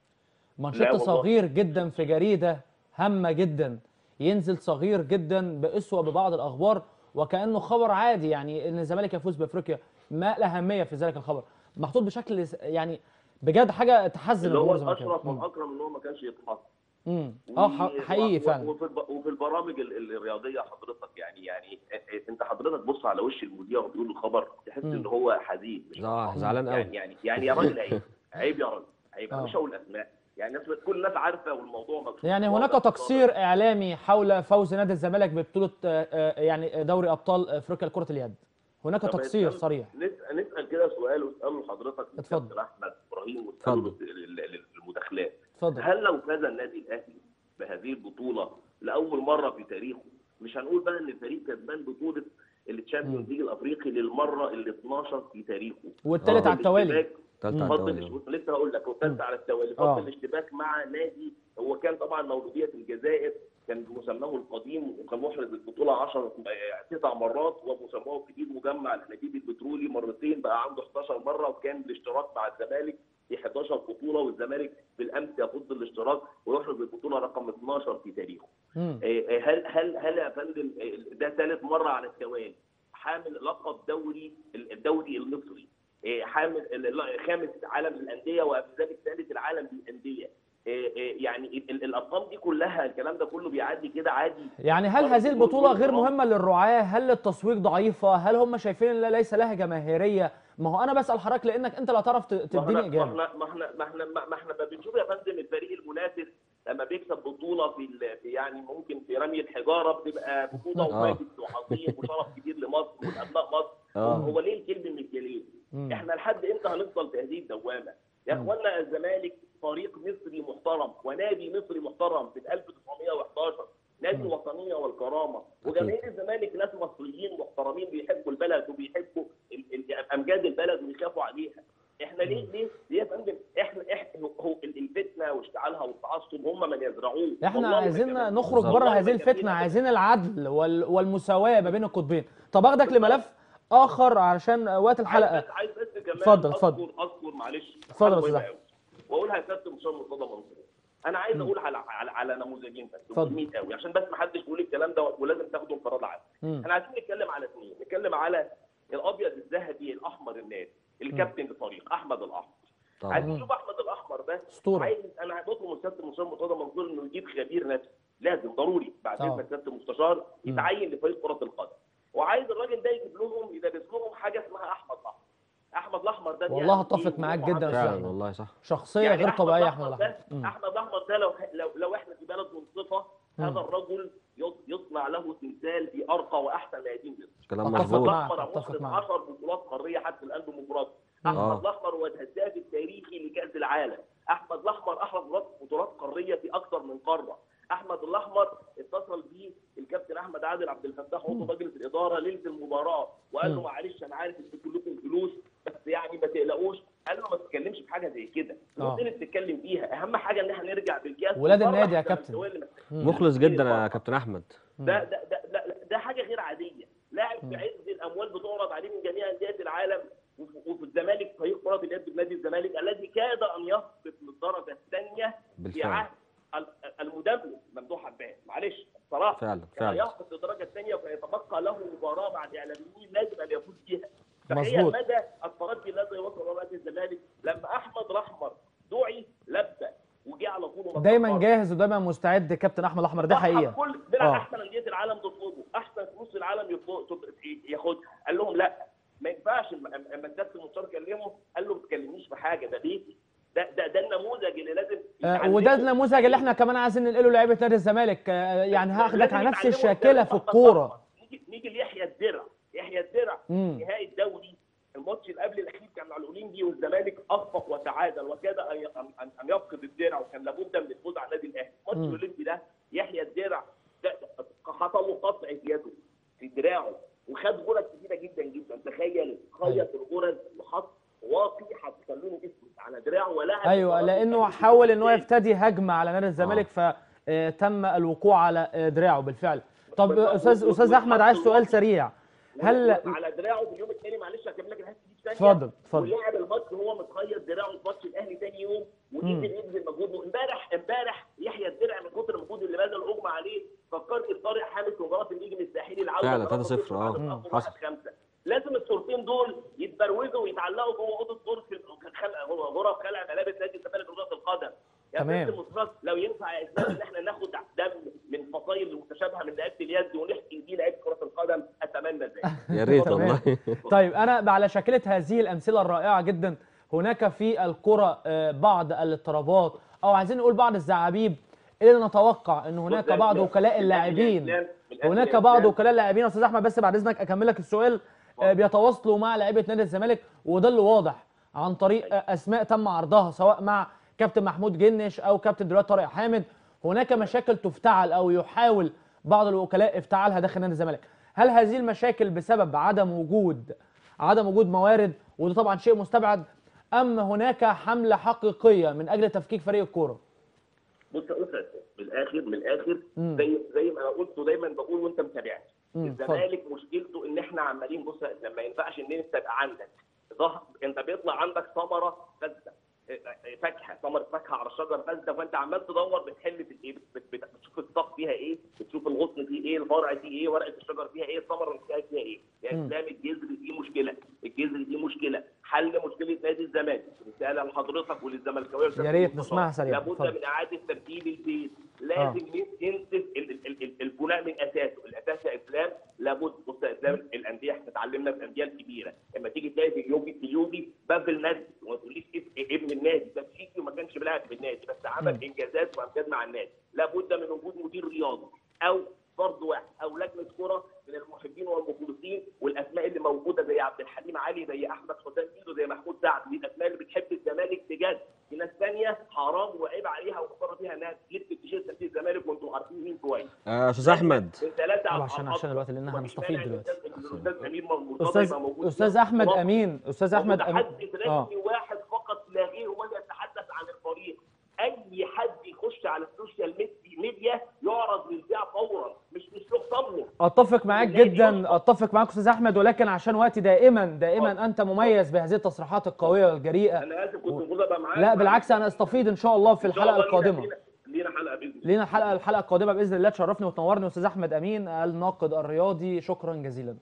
لا مانشيت والله. صغير جدا في جريده هامه جدا ينزل صغير جدا باسوه ببعض الاخبار وكانه خبر عادي يعني ان الزمالك يفوز بافريقيا ما الاهميه في ذلك الخبر محطوط بشكل س- يعني بجد حاجه تحزن اللي هو الجمهور الزملكاوي. الاشرف مم. والاكرم ان هو ما كانش يتحط مم. اه ح- و- حقيقي و- فعلا وفي الب- وفي البرامج ال- ال- الرياضيه حضرتك يعني يعني انت حضرتك بص على وش المذيع وبيقول الخبر تحس مم. ان هو حزين مش اه فرحان. زعلان قوي يعني يعني يعني يا راجل عيب عيب يا راجل عيب انا آه. مش هقول اسماء يعني الناس كل الناس عارفه والموضوع مكشوف يعني هناك واضح. تقصير اعلامي حول فوز نادي الزمالك ببطوله آه، آه، يعني دوري ابطال افريقيا لكره اليد هناك طب تقصير اسأل- صريح نسال نسال كده سؤال واساله لحضرتك اتفضل. كابتن احمد ابراهيم واساله اتفضل. لل- لل- للمداخلات اتفضل هل لو فاز النادي الاهلي بهذه البطوله لاول مره في تاريخه مش هنقول بقى ان الفريق كسبان بطوله التشامبيونز ليج الافريقي للمره ال 12 في تاريخه والتالت آه. على التوالي الاشتباك- تالتة على فضل التوالي. الاشتباك- لسه هقول لك والثالثه على التوالي آه. فضل الاشتباك مع نادي هو كان طبعا مولوديه الجزائر كان بمسماه القديم وكان محرز البطوله 10 تسع مرات ومسماه الجديد مجمع الانابيب البترولي مرتين بقى عنده 11 مره وكان الاشتراك مع الزمالك في 11 بطوله والزمالك بالامس يفض الاشتراك ويحرز البطوله رقم 12 في تاريخه. مم. آه، هل هل هل يا فندم آه، ده ثالث مره على التوالي حامل لقب دوري الدوري المصري آه، حامل ال- خامس عالم للانديه وفي ذلك ثالث العالم للانديه آه، آه، يعني ال- ال- الارقام دي كلها الكلام ده كله بيعدي كده عادي يعني هل هذه البطولة غير مهمة للرعاة؟ هل التسويق ضعيفة؟ هل هم شايفين ان ليس لها جماهيرية؟ ما هو انا بسأل حضرتك لانك انت لا تعرف ت- ما تديني احنا ما اجابة. احنا ما احنا ما احنا ما احنا ما بنشوف يا فندم الفريق المنافس لما بيكسب بطوله في ال- في يعني ممكن في رمي الحجاره بتبقى بطوله آه. ومجد وعظيم وشرف كبير لمصر ولابناء مصر آه. هو ليه الكلب من الجليل؟ مم. احنا لحد امتى هنفضل في هذه الدوامه؟ يا مم. اخوانا الزمالك فريق مصري محترم ونادي مصري محترم في 1911 نادي مم. الوطنيه والكرامه وجماهير الزمالك ناس مصريين محترمين بيحبوا البلد وبيحبوا ال- ال- امجاد البلد ويخافوا عليها احنا ليه ليه ليه يا فندم احنا احنا هو ال- الفتنه واشتعالها والتعصب هم من يزرعوه احنا والله عايزين ما كمان. نخرج بالظبط. بره والله هذه ما الفتنة، كمان. عايزين العدل وال- والمساواة ما بين القطبين. طب اخدك لملف اخر علشان وقت الحلقة. عايز بس عايز بس كمان اتفضل، اتفضل. اذكر اذكر معلش اتفضل يا حاجة أستاذ مهمة أحمد. أوي. واقولها لكابتن مصطفى مرتضى منصور انا عايز مم. اقول على على, على نموذجين بس اتفضل. مهمين قوي عشان بس ما حدش يقول الكلام ده ولازم تاخدوا انفراد عنه مم. احنا عايزين نتكلم على اثنين نتكلم على الابيض الذهبي الاحمر النادي الكابتن الفريق احمد الاحمر طبعا عايزين نشوف احمد الاحمر ده اسطورة. عايز انا بطلب من الكابتن مصطفى مرتضى منصور انه يجيب خبير نفسي لازم ضروري بعد آه. اذن سياده المستشار مم. يتعين لفريق كره القدم وعايز الراجل ده يجيب لهم يدرس لهم حاجه اسمها احمد الاحمر احمد الاحمر ده والله بيعمل اتفق إيه؟ معاك هو جدا عمل- فعلا. فعلا والله صح شخصيه يعني غير أحمد طبيعيه احمد الأحمر الاحمر ده مم. احمد الاحمر ده لو لو, لو احنا في بلد منصفه مم. هذا الرجل يص- يصنع له تمثال في ارقى واحسن ميادين مصر كلام أتفق مظبوط معك. الاحمر أتفق محرز معك. 10 بطولات قاريه حتى الان بمفرده مم. احمد آه. الاحمر هو الهداف التاريخي لكاس العالم احمد الاحمر احرز بطولات- بطولات قاريه في اكثر من قاره احمد الاحمر اتصل بيه الكابتن احمد عادل عبد الفتاح عضو مم. مجلس الاداره ليله المباراه وقال له مم. معلش انا عارف انتوا كلكم فلوس بس يعني ما تقلقوش قال له ما تتكلمش في حاجه زي كده آه. النقطه اللي بتتكلم فيها اهم حاجه ان احنا نرجع بالكاس ولاد ونفرح النادي يا الزملكاوية كابتن. اللي مم. مخلص جدا يا كابتن احمد ده ده ده, ده, ده حاجه غير عاديه لاعب مم. في عز الاموال بتعرض عليه من جميع انديه العالم وفي- وفي الزمالك فريق كره اليد بنادي الزمالك الذي كاد ان يهبط للدرجه الثانيه في بالفعل عهد ال- المدرب ممدوح عباس معلش بصراحه فعلا كان فعلا يهبط للدرجه الثانيه ويتبقى له مباراه بعد اعلاميين لازم ان يفوز بيها تخيل مظبوط. مدى التردي الذي وصل نادي الزمالك لما احمد الاحمر دعي لبى وجه على طول وما دايما اتأخرش. جاهز ودايما مستعد كابتن احمد الاحمر ده صح، حقيقه كل بيلعب آه. احسن انديه العالم تطلبه احسن فلوس العالم يطلب- تب- ياخدها قال لهم لا ما ينفعش اما أما الكابتن المستشار كلمه قال له ما تكلمنيش في حاجه ده بيتي ده ده ده النموذج اللي لازم آه، يتعلمه. وده النموذج اللي احنا كمان عايزين ننقله لعيبه نادي الزمالك آه، يعني هاخدك لازم على نفس يتعلموا الشاكله إزاي في يطبق الكوره الخطة. نيجي نيجي ليحيى الدرع يحيى الدرع مم. نهائي الدوري الماتش اللي قبل الاخير كان مع الاولمبي والزمالك اخفق وتعادل وكاد ان ي- أن- أن- ان يفقد الدرع وكان لابد من الفوز على النادي الاهلي ماتش مم. الاولمبي ده يحيى الدرع ده- ده- حصل له قطع في يده في دراعه وخد غرز كتيره جدا جدا تخيل خيط الغرز وحط واقي حط لونه اسود على دراعه ولعب ايوه مباراة لانه الأهلي حاول ان هو بالتالي. يفتدي هجمه على نادي الزمالك فتم الوقوع على آه، دراعه بالفعل طب بالظبط. استاذ استاذ احمد عايز سؤال سريع هل على دراعه في اليوم الثاني معلش هكمل لك الحته دي في ثانيه اتفضل اتفضل ولعب الماتش وهو متخيط دراعه في ماتش الاهلي ثاني يوم مم. ونزل يبذل مجهود امبارح امبارح يحيى الدرع من كتر المجهود اللي بذل اغمى عليه فكرني بطارق حامد في مباراه النجم الساحلي العوده فعلا، 3-0 3-0 آه. بعد مم. تأخر 1-5 لازم الصورتين دول يتبروزوا ويتعلقوا جوه اوضه غرفه خلع غرف خلع ملابس نادي الزمالك كره القدم يا تمام. كابتن مصطفى لو ينفع يا اسلام ان احنا ناخد دم من فصائل المتشابهه من لعيبه اليد ونحكي دي لعيبه كره القدم اتمنى ذلك يا ريت تمام. والله طيب انا على شاكله هذه الامثله الرائعه جدا هناك في الكره آه، بعض الاضطرابات او عايزين نقول بعض الزعابيب اللي نتوقع ان هناك بص، بعض من- وكلاء من اللاعبين الأهلي يا إسلام، من هناك الأهلي يا بعض إسلام. وكلاء اللاعبين يا استاذ احمد بس بعد اذنك اكمل لك السؤال آه، بيتواصلوا مع لعيبه نادي الزمالك وده اللي واضح عن طريق آه، اسماء تم عرضها سواء مع كابتن محمود جنش او كابتن دلوقتي طارق حامد هناك مشاكل تفتعل او يحاول بعض الوكلاء افتعالها داخل نادي الزمالك هل هذه المشاكل بسبب عدم وجود عدم وجود موارد وده طبعا شيء مستبعد ام هناك حمله حقيقيه من اجل تفكيك فريق الكوره بص بص يا أستاذ، من الاخر من الاخر مم. زي زي ما قلت ودايما بقول وانت متابعني مم، الزمالك مشكلته ان احنا عمالين بص يا إسلام، ما ينفعش ان انت يبقى عندك ظهر انت بيطلع عندك ثمره فاسده فاكهه ثمره فاكهه على الشجره فاسده فانت عمال تدور بتحل في الايه بت- بت- بتشوف الساق فيها ايه بتشوف الغصن فيه ايه الفرع فيه ايه ورقه الشجر فيها ايه الثمره اللي فيها فيها ايه يا مم. اسلام الجذر دي مشكله الجذر دي مشكله حل مشكله نادي الزمالك رساله لحضرتك وللزملكاويه يا ريت نسمعها سريعا لابد اتفضل. من اعاده ترتيب البيت لازم ينسف ال- ال- ال- البناء من اساسه الاساس يا اسلام لابد بص يا اسلام الانديه احنا اتعلمنا في الانديه الكبيره لما تيجي تلاقي في اليوبي في اليوبي باب النادي وما تقوليش اسم ابن النادي ده شيكي وما كانش بيلعب في النادي بس عمل مم. انجازات وامجاد مع النادي لابد من وجود مدير رياضي او فرد واحد او لجنه كره من المحبين والمخلصين والاسماء اللي موجوده زي عبد الحليم علي زي احمد حسام ميدو زي محمود سعد دي الاسماء اللي بتحب الزمالك بجد في ناس ثانيه حرام وعيب عليها وخساره فيها انها تلف التيشيرت نادي الزمالك وانتم عارفين مين كويس آه، استاذ احمد من ثلاثه طبعا عشان عشان الوقت لان احنا هنستفيد دلوقتي الاستاذ امير مرتضى استاذ يبقى موجود استاذ احمد امين استاذ احمد امين متحدث اه رسمي واحد فقط لا غير هو اللي يتحدث عن الفريق اي حد يخش على السوشيال ميدي- ميديا يعرض للبيع فورا مش مش يخصم له اتفق معاك النادي جدا يخطئ. اتفق معاك استاذ احمد ولكن عشان وقتي دائما دائما انت مميز بهذه التصريحات القويه والجريئه انا اسف كنت المفروض ابقى معاك لا بالعكس انا استفيد ان شاء الله في إن شاء الحلقه الله لينا- القادمه لينا- لينا حلقه باذن الله لينا الحلقه الحلقه القادمه باذن الله تشرفني وتنورني استاذ احمد امين الناقد الرياضي شكرا جزيلا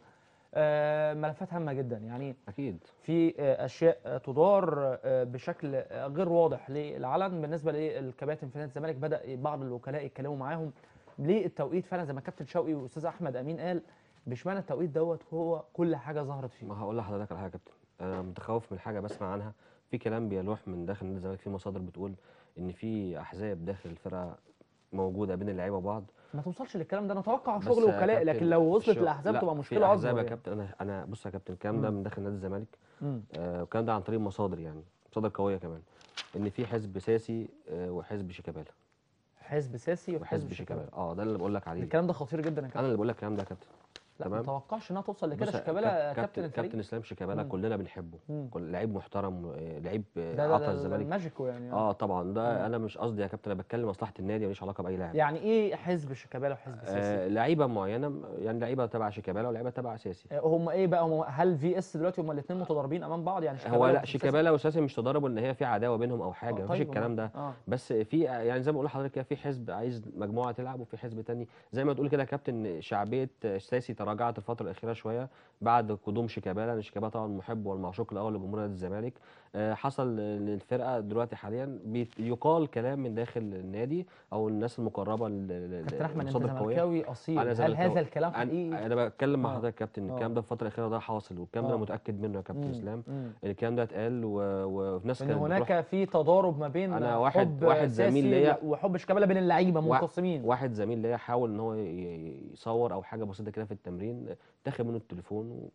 آه، ملفات هامه جدا يعني اكيد في آه، اشياء آه، تدار آه، بشكل آه، غير واضح للعلن بالنسبه للكباتن في نادي الزمالك بدا بعض الوكلاء يتكلموا معاهم ليه التوقيت فعلا زي ما كابتن شوقي واستاذ احمد امين قال باشمعنى التوقيت دوت هو كل حاجه ظهرت فيه ما هقول لحضرتك على حاجه يا كابتن انا متخوف من حاجه بسمع عنها في كلام بيلوح من داخل نادي الزمالك في مصادر بتقول ان في احزاب داخل الفرقه موجوده بين اللعيبه وبعض ما توصلش للكلام ده نتوقع بس شغل يا وكلاء كابتن لكن لو وصلت الشغل- الاحزاب لا، تبقى في مشكله احزاب اكبر يا يعني. كابتن انا انا بص يا كابتن الكلام ده مم. من داخل نادي الزمالك مم. آه، والكلام ده عن طريق مصادر يعني مصادر قويه كمان ان في حزب ساسي آه، وحزب شيكابالا حزب سياسي وحزب وحزب شيكابالا شيكابالا اه ده اللي بقول لك عليه الكلام ده خطير جدا يا انا كابتن اللي بقول لك الكلام ده يا كابتن لا ما تمام. توقعش انها توصل لكده بص يا شيكابالا كاب- كابتن كابتن الفريق كابتن اسلام شيكابالا مم. كلنا بنحبه مم. كل لعيب محترم آه، لعيب آه، ده ده, عطى ده, ده الزمالك ماجيكو يعني اه طبعا ده مم. انا مش قصدي يا كابتن انا بتكلم مصلحه النادي ماليش علاقه باي لاعب يعني ايه حزب شيكابالا وحزب آه سياسي؟ لعيبه معينه يعني لعيبه تبع شيكابالا ولعيبه تبع ساسي آه، هم ايه بقى هم هل في اس دلوقتي هم الاثنين متضاربين امام بعض يعني هو لا وحزب سياسي؟ شيكابالا وساسي مش تضاربوا ان هي في عداوه بينهم او حاجه آه، مفيش طيب، الكلام أمال- ده اه بس في يعني زي ما بقول لحضرتك كده في حزب عايز مجموعه تلعب وفي حزب تاني زي ما تقول كده يا كابتن شعبيه ساسي تراجعت الفتره الاخيره شويه بعد قدوم شيكابالا لان شيكابالا طبعا المحب والمعشوق الاول لجمهور نادي الزمالك آه، حصل ان الفرقه دلوقتي حاليا بيت- يقال كلام من داخل النادي او الناس المقربه لل- لل- كابتن احمد انت للمصادر القويه زملكاوي اصيل أنا هل زملكاوي. هذا الكلام حقيقي؟ انا أنا بتكلم مع آه. حضرتك يا كابتن آه. الكلام ده في الفتره الاخيره ده حاصل والكلام ده آه. انا متاكد منه يا كابتن مم. اسلام مم. الكلام ده اتقال و- وناس ان كانت بتروح هناك في تضارب ما بين أنا واحد- حب واحد سياسي زميل ليا- وحب شيكابالا بين اللعيبه وا- منقسمين واحد زميل ليا حاول ان هو ي- يصور او حاجه بسيطه كده في التمرين تاخد منه التليفون و...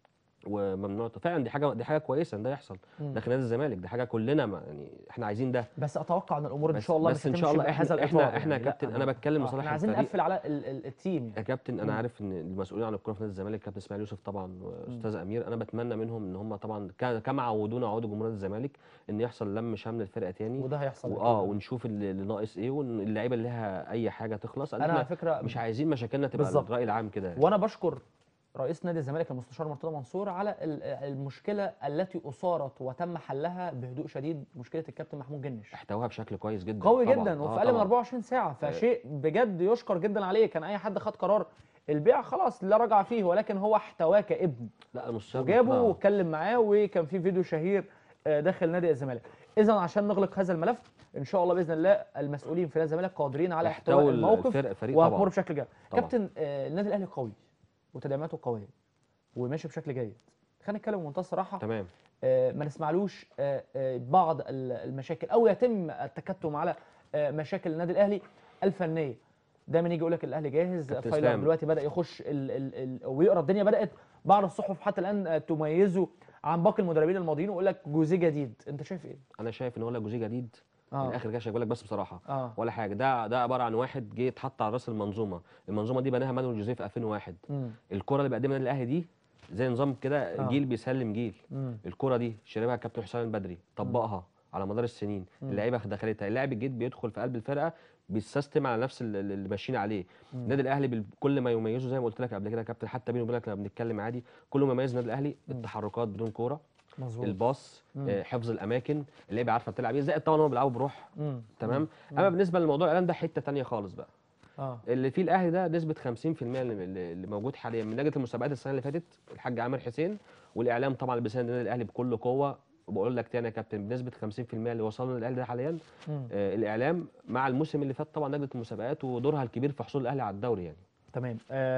وممنوع فعلا دي حاجه دي حاجه كويسه ان ده يحصل مم. داخل نادي الزمالك دي حاجه كلنا ما يعني احنا عايزين ده بس اتوقع ان الامور ان بس- شاء الله بس مش إن شاء هتمشي الله بهذا إحنا- الإطار إحنا- إحنا يا يعني. لا، كابتن، آه. أنا بتكلم آه، مصالح احنا عايزين الفريق. نقفل على ال- ال- التيم يا يعني. كابتن مم. انا عارف ان المسؤولين عن الكوره في نادي الزمالك كابتن اسماعيل يوسف طبعا واستاذ امير انا بتمنى منهم ان هم طبعا ك- كما عودونا عودوا جمهور نادي الزمالك ان يحصل لم شمل الفرقه تاني وده هيحصل واه أكيد. ونشوف اللي اللي ناقص ايه واللعيبه اللي لها اي حاجه تخلص انا على احنا فكره مش عايزين مشاكلنا تبقى بالظبط. الراي العام كده يعني. وانا بشكر رئيس نادي الزمالك المستشار مرتضى منصور على ال- المشكله التي اثارت وتم حلها بهدوء شديد مشكله الكابتن محمود جنش احتواها بشكل كويس جدا قوي طبعاً. جدا آه وفي اقل من طبعاً. 24 ساعه فشيء بجد يشكر جدا عليه كان اي حد خد قرار البيع خلاص لا رجع فيه ولكن هو احتواه كابن لا المستشار وجابه مرتضى- واتكلم معاه وكان في فيديو شهير آه، داخل نادي الزمالك اذا عشان نغلق هذا الملف ان شاء الله باذن الله المسؤولين في نادي الزمالك قادرين على احتواء يحتووا الموقف الفرق فريق وهتمر طبعا بشكل جيد طبعاً. كابتن آه، النادي الاهلي قوي وتدعيماته قويه وماشي بشكل جيد خلينا نتكلم بمنتهى الصراحه تمام آه، ما نسمعلوش آه، آه، بعض ال- المشاكل او يتم التكتم على آه، مشاكل النادي الاهلي الفنيه دايما يجي يقول لك الاهلي جاهز كابتن فايلر إسلام. دلوقتي بدا يخش ال ال ال ويقرا الدنيا بدات بعض الصحف حتى الان آه، تميزه عن باقي المدربين الماضيين ويقول لك جوزيه جديد انت شايف ايه؟ انا شايف ان هو لا جوزيه جديد من اه الاخر كده شايف لك بس بصراحه اه ولا حاجه ده ده عباره عن واحد جه اتحط على راس المنظومه المنظومه دي بناها مانويل جوزيه في 2001 مم. الكره اللي بيقدمها النادي الاهلي دي زي نظام كده آه. جيل بيسلم جيل مم. الكره دي شربها الكابتن حسام البدري طبقها على مدار السنين مم. اللعيبه دخلتها اللاعب الجديد بيدخل في قلب الفرقه بيسيستم على نفس ال- اللي ماشيين عليه مم. النادي الاهلي بال- كل ما يميزه زي ما قلت لك قبل كده يا كابتن حتى بيني وبينك لما بنتكلم عادي كل ما يميز النادي الاهلي مم. التحركات بدون كوره مظبوط الباص مم. آه، حفظ الاماكن اللعيبه عارفه بتلعب ايه زائد طبعا هم بيلعبوا بروح مم. تمام مم. اما بالنسبه لموضوع الاعلام ده حته تانية خالص بقى اه اللي فيه الاهلي ده نسبه 50% اللي اللي- اللي موجود حاليا من لجنه المسابقات السنه اللي فاتت الحاج عامر حسين والاعلام طبعا اللي بيساند النادي الاهلي بكل قوه وبقول لك تاني يا كابتن بنسبه 50% اللي وصلنا للاهلي ده حاليا مم. آه الاعلام مع الموسم اللي فات طبعا لجنه المسابقات ودورها الكبير في حصول الاهلي على الدوري يعني تمام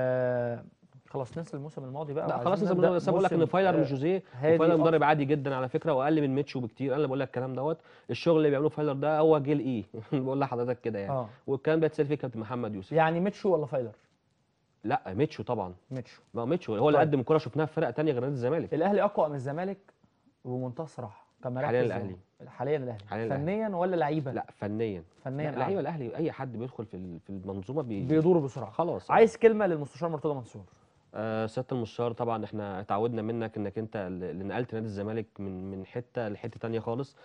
آه خلاص ننسى الموسم الماضي بقى لا وعايزين خلاص نبدأ لسه بقول لك ان موسم، فايلر آه، مش جوزيه هادي وفايلر أكتر. مدرب عادي جدا على فكره واقل من ميتشو بكتير انا اللي بقول لك الكلام دوت الشغل اللي بيعمله فايلر ده هو جيل ايه بقول لحضرتك كده يعني اه والكلام ده اتسال فيه كابتن محمد يوسف يعني ميتشو ولا فايلر؟ لا ميتشو طبعا ميتشو ما هو ميتشو هو اللي طيب. قدم كره شفناها في فرق تانية غير نادي الزمالك الاهلي اقوى من الزمالك بمنتهى الصراحه كمراكز حاليا الأهلي. حاليا الاهلي حاليا الأهلي. فنيا ولا لعيبه؟ لا فنيا فنيا لا لعيبه الاهلي اي حد بيدخل في ال- في المنظومه بي... بيدوروا بسرعه خلاص عايز كلمه للمستشار مرتضى منصور آه سياده المستشار طبعا احنا اتعودنا منك انك انت اللي نقلت نادي الزمالك من من حته لحته تانية خالص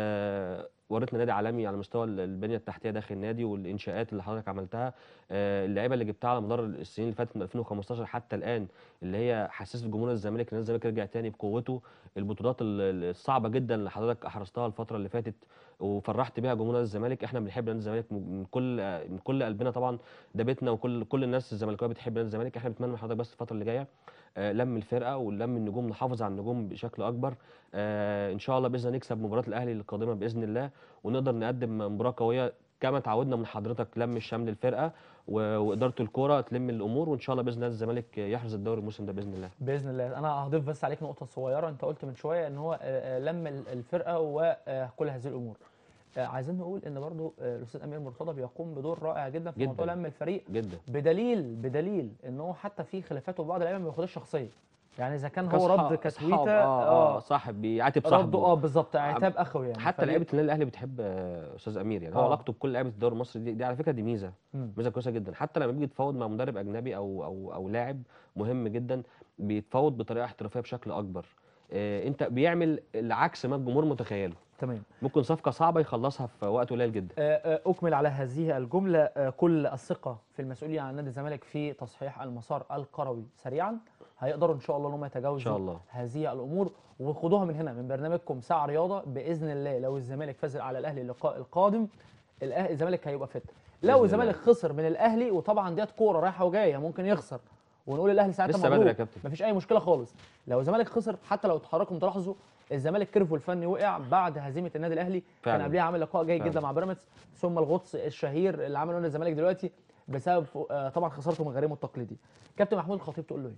آه وريتنا نادي عالمي على مستوى ال- البنيه التحتيه داخل النادي والانشاءات اللي حضرتك عملتها آه اللعيبه اللي جبتها على مدار السنين اللي فاتت من 2015 حتى الان اللي هي حسست جمهور الزمالك ان نادي الزمالك رجع تاني بقوته البطولات ال- ال- الصعبه جدا اللي حضرتك احرزتها الفتره اللي فاتت وفرحت بيها جمهور نادي الزمالك احنا بنحب نادي الزمالك من كل من كل قلبنا طبعا ده بيتنا وكل كل الناس الزملكاويه بتحب نادي الزمالك احنا بنتمنى من حضرتك بس الفتره اللي جايه آه، لم الفرقه ولم النجوم نحافظ على النجوم بشكل اكبر آه، ان شاء الله باذن الله نكسب مباراه الاهلي القادمه باذن الله ونقدر نقدم مباراه قويه كما تعودنا من حضرتك لم الشمل الفرقه و- واداره الكوره تلم الامور وان شاء الله باذن الله الزمالك يحرز الدوري الموسم ده باذن الله باذن الله انا هضيف بس عليك نقطه صغيره انت قلت من شويه ان هو آه، آه، لم ال- الفرقه وكل هذه الامور آه، عايزين نقول ان برضو آه، الاستاذ امير مرتضى بيقوم بدور رائع جدا في جداً. موضوع لم الفريق جدا بدليل بدليل ان هو حتى في خلافات وبعض اللعيبه ما بياخدهاش شخصيه يعني اذا كان هو كأصحاب- رد أصحاب، كتويته اه, آه اه صاحب بيعاتب رده صاحبه اه بالظبط عتاب اخوي يعني حتى فدي- لعيبه النادي الاهلي بتحب آه، استاذ امير يعني هو آه. علاقته بكل لعيبه الدوري المصري دي, دي على فكره دي ميزه مم. ميزه كويسه جدا حتى لما بيجي يتفاوض مع مدرب اجنبي او او او لاعب مهم جدا بيتفاوض بطريقه احترافيه بشكل اكبر آه، انت بيعمل العكس ما الجمهور متخيله تمام ممكن صفقه صعبه يخلصها في وقت قليل جدا آه، آه، أكمل على هذه الجملة آه، كل الثقة في المسؤولين عن نادي الزمالك في تصحيح المسار الكروي سريعا هيقدروا إن شاء الله إن هم يتجاوزوا ان شاء الله هذه الأمور وخدوها من هنا من برنامجكم ساعة رياضة بإذن الله لو الزمالك فاز على الأهلي اللقاء القادم الأه- الزمالك هيبقى فت بإذن لو الزمالك الله. خسر من الأهلي وطبعا ديت كورة رايحة وجاية ممكن يخسر ونقول الأهلي ساعتها لسه بدري مبروك يا كابتن مفيش اي مشكله خالص لو الزمالك خسر حتى لو اتحركوا تلاحظوا الزمالك كيرفو الفني وقع بعد هزيمه النادي الاهلي كان فعلا. قبلها عامل لقاء جيد فعلا. جدا مع بيراميدز ثم الغطس الشهير اللي عمله نادي الزمالك دلوقتي بسبب آه، طبعا خسارته من غريمه التقليدي كابتن محمود الخطيب تقول له ايه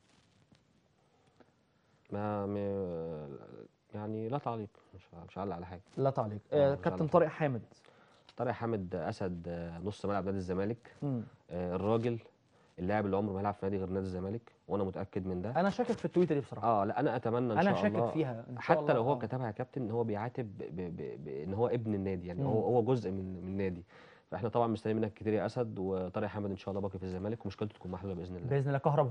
ما م- يعني لا تعليق مش مش هعلق على حاجه لا تعليق آه، آه مش كابتن عارف. طارق حامد طارق حامد اسد آه، نص ملعب نادي الزمالك مم. آه، الراجل اللاعب اللي عمره ما هيلعب في نادي غير نادي الزمالك وانا متاكد من ده انا شاكك في التويته دي بصراحه اه لا انا اتمنى ان انا شاء شاكك الله فيها ان شاء حتى الله لو هو آه. كتبها يا كابتن ان هو بيعاتب ب- ب- ب- بان هو ابن النادي يعني مم. هو هو جزء من من النادي فاحنا طبعا مستنيين منك كتير يا اسد وطارق حامد ان شاء الله باقي في الزمالك ومشكلته تكون محلوله باذن الله باذن الله كهربا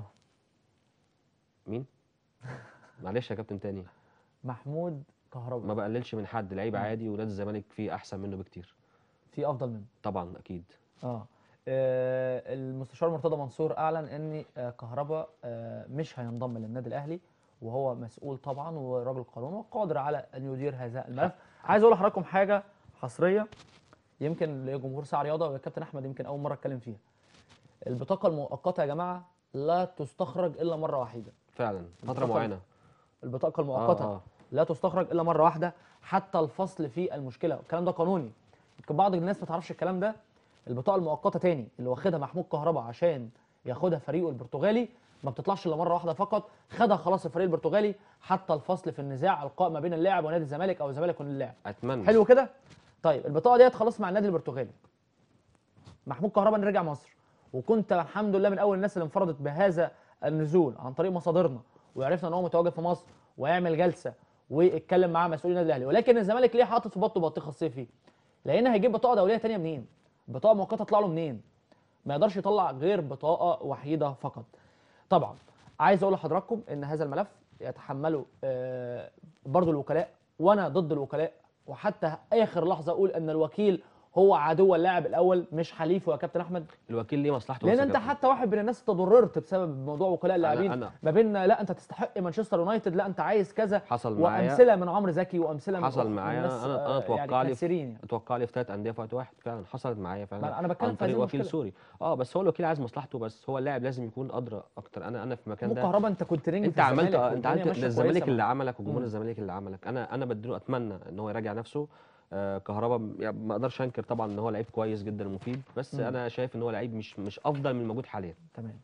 مين معلش يا كابتن تاني محمود كهربا ما بقللش من حد لعيب مم. عادي ونادي الزمالك فيه احسن منه بكتير في افضل منه طبعا اكيد اه آه، المستشار مرتضى منصور اعلن ان آه، كهربا آه، مش هينضم للنادي الاهلي وهو مسؤول طبعا وراجل قانون وقادر على ان يدير هذا الملف عايز اقول لحضراتكم حاجه حصريه يمكن لجمهور ساعه رياضه والكابتن احمد يمكن اول مره اتكلم فيها البطاقه المؤقته يا جماعه لا تستخرج الا مره واحده فعلا فتره البطاقة معينه البطاقه آه، المؤقته آه. لا تستخرج الا مره واحده حتى الفصل في المشكله الكلام ده قانوني يمكن بعض الناس ما تعرفش الكلام ده البطاقه المؤقته تاني اللي واخدها محمود كهربا عشان ياخدها فريقه البرتغالي ما بتطلعش الا مره واحده فقط خدها خلاص الفريق البرتغالي حتى الفصل في النزاع القائم ما بين اللاعب ونادي الزمالك او الزمالك واللاعب اتمنى حلو كده طيب البطاقه ديت خلاص مع النادي البرتغالي محمود كهربا رجع مصر وكنت الحمد لله من اول الناس اللي انفردت بهذا النزول عن طريق مصادرنا وعرفنا ان هو متواجد في مصر ويعمل جلسه واتكلم مع مسؤولين النادي الاهلي ولكن الزمالك ليه حاطط في بطنه بطيخه الصيفي لان هيجيب بطاقه دوليه تانية منين بطاقه مؤقته تطلع له منين ما يقدرش يطلع غير بطاقه وحيده فقط طبعا عايز اقول لحضراتكم ان هذا الملف يتحمله آه، برضو الوكلاء وانا ضد الوكلاء وحتى اخر لحظه اقول ان الوكيل هو عدو اللاعب الاول مش حليفه يا كابتن احمد الوكيل ليه مصلحته لان بس يا انت كابتن. حتى واحد من الناس تضررت بسبب موضوع وكلاء اللاعبين انا ما بين لا انت تستحق مانشستر يونايتد لا انت عايز كذا حصل معايا وامثله من عمرو زكي وامثله من حصل أخ- من معايا ناس، انا انا آه، اتوقع يعني لي كثيرين يعني. اتوقع لي في ثلاث انديه في وقت واحد فعلا حصلت معايا فعلا ما انا بتكلم عن في هذه طريق وكيل المشكله سوري اه بس هو الوكيل عايز مصلحته بس هو اللاعب لازم يكون ادرى اكتر انا انا في المكان مو ده كهربا انت كنت رينج انت في عملت الزمالك اه انت والدنيا عملت ماشية ده الزمالك كويسة اللي معاه. عملك وجمهور مم. الزمالك اللي عملك انا انا بديله اتمنى ان هو يراجع نفسه آه كهربا يعني ما اقدرش انكر طبعا ان هو لعيب كويس جدا ومفيد بس مم. انا شايف ان هو لعيب مش مش افضل من الموجود حاليا تمام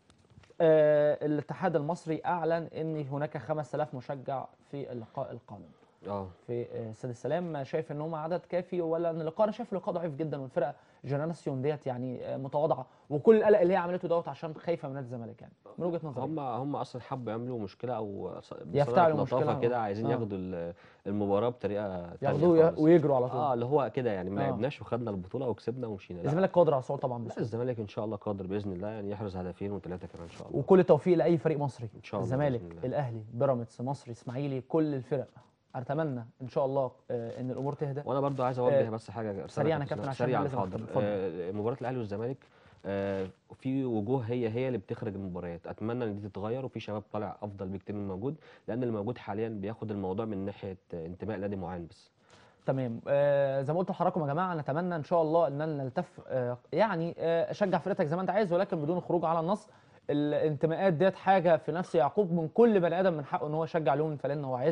آه الاتحاد المصري اعلن ان هناك 5000 مشجع في اللقاء القادم اه في آه، استاد السلام شايف ان هم عدد كافي ولا ان اللقاء انا شايف اللقاء ضعيف جدا والفرقه جنراسيون ديت يعني آه، متواضعه وكل القلق اللي هي عملته دوت عشان خايفه من نادي الزمالك يعني من وجهه نظري هم هم اصلا حبوا يعملوا مشكله او ص- يفتعلوا بصنعة مشكلة، لطافه كده آه. عايزين آه. ياخدوا ال- المباراه بطريقه تانية ياخدوه ي- خالص. ويجروا على طول اه اللي هو كده يعني ما آه. لعبناش وخدنا البطوله وكسبنا ومشينا لا, الزمالك قادر على الصعود طبعا لا بس الزمالك ان شاء الله قادر باذن الله يعني يحرز هدفين وثلاثه كمان ان شاء الله وكل التوفيق لاي فريق مصري ان شاء الله الزمالك بإذن الله. الاهلي بيراميدز مصري اسماعيلي كل الفرق اتمنى ان شاء الله آه، ان الامور تهدى وانا برضو عايز اوجه آه، بس حاجه سريعاً يا كابتن كابتن إسلام. عشان سريعا لازم حاضر أختم. اتفضل. آه، مباراه الاهلي والزمالك آه، في وجوه هي هي اللي بتخرج المباريات اتمنى ان دي تتغير وفي شباب طالع افضل بكتير من الموجود لان الموجود حاليا بياخد الموضوع من ناحيه آه، انتماء لنادي معين بس تمام آه زي ما قلت لحضراتكم يا جماعه نتمنى ان شاء الله ان نلتف آه يعني آه شجع فرقتك زي ما انت عايز ولكن بدون الخروج على النص الانتماءات ديت حاجه في نفس يعقوب من كل بني ادم من حقه ان هو يشجع لون الفانلة اللي هو عايزها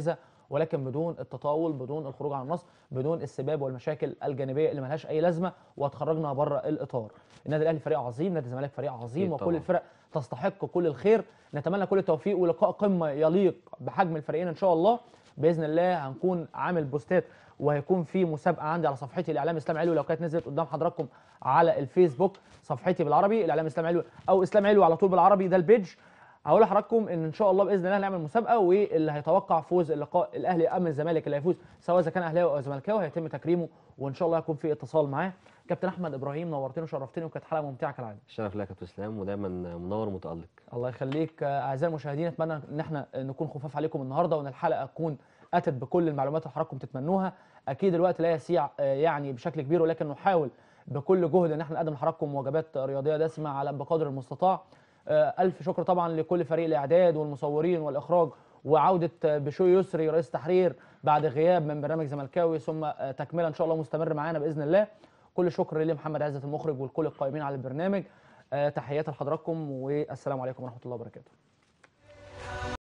ولكن بدون التطاول بدون الخروج عن النص بدون السباب والمشاكل الجانبيه اللي ملهاش اي لازمه وهتخرجنا بره الاطار النادي الاهلي فريق عظيم نادي الزمالك فريق عظيم أكيد وكل طبعاً. الفرق تستحق كل الخير نتمنى كل التوفيق ولقاء قمه يليق بحجم الفريقين ان شاء الله باذن الله هنكون عامل بوستات وهيكون في مسابقه عندي على صفحتي الاعلام اسلام علوي لو كانت نزلت قدام حضراتكم على الفيسبوك صفحتي بالعربي الاعلام اسلام علوي او اسلام علوي على طول بالعربي ده البيج هقول لحضراتكم ان ان شاء الله باذن الله نعمل مسابقه واللي هيتوقع فوز اللقاء الاهلي ام الزمالك اللي هيفوز سواء اذا كان اهلاوي او زملكاوي هيتم تكريمه وان شاء الله هيكون في اتصال معاه كابتن احمد ابراهيم نورتني وشرفتني وكانت حلقه ممتعه كالعاده الشرف لك يا كابتن اسلام ودايما منور ومتالق الله يخليك آه، اعزائي المشاهدين اتمنى ان احنا نكون خفاف عليكم النهارده وان الحلقه تكون اتت بكل المعلومات اللي حضراتكم تتمنوها اكيد الوقت لا يسيع آه، يعني بشكل كبير ولكن نحاول بكل جهد ان احنا نقدم لحضراتكم وجبات رياضيه دسمه على بقدر المستطاع آه، الف شكر طبعا لكل فريق الاعداد والمصورين والاخراج وعوده آه، بشوي يسري رئيس تحرير بعد غياب من برنامج زملكاوي ثم آه، تكمله ان شاء الله مستمر معانا باذن الله كل شكر لمحمد عزت المخرج ولكل القائمين على البرنامج آه، تحياتي لحضراتكم والسلام عليكم ورحمه الله وبركاته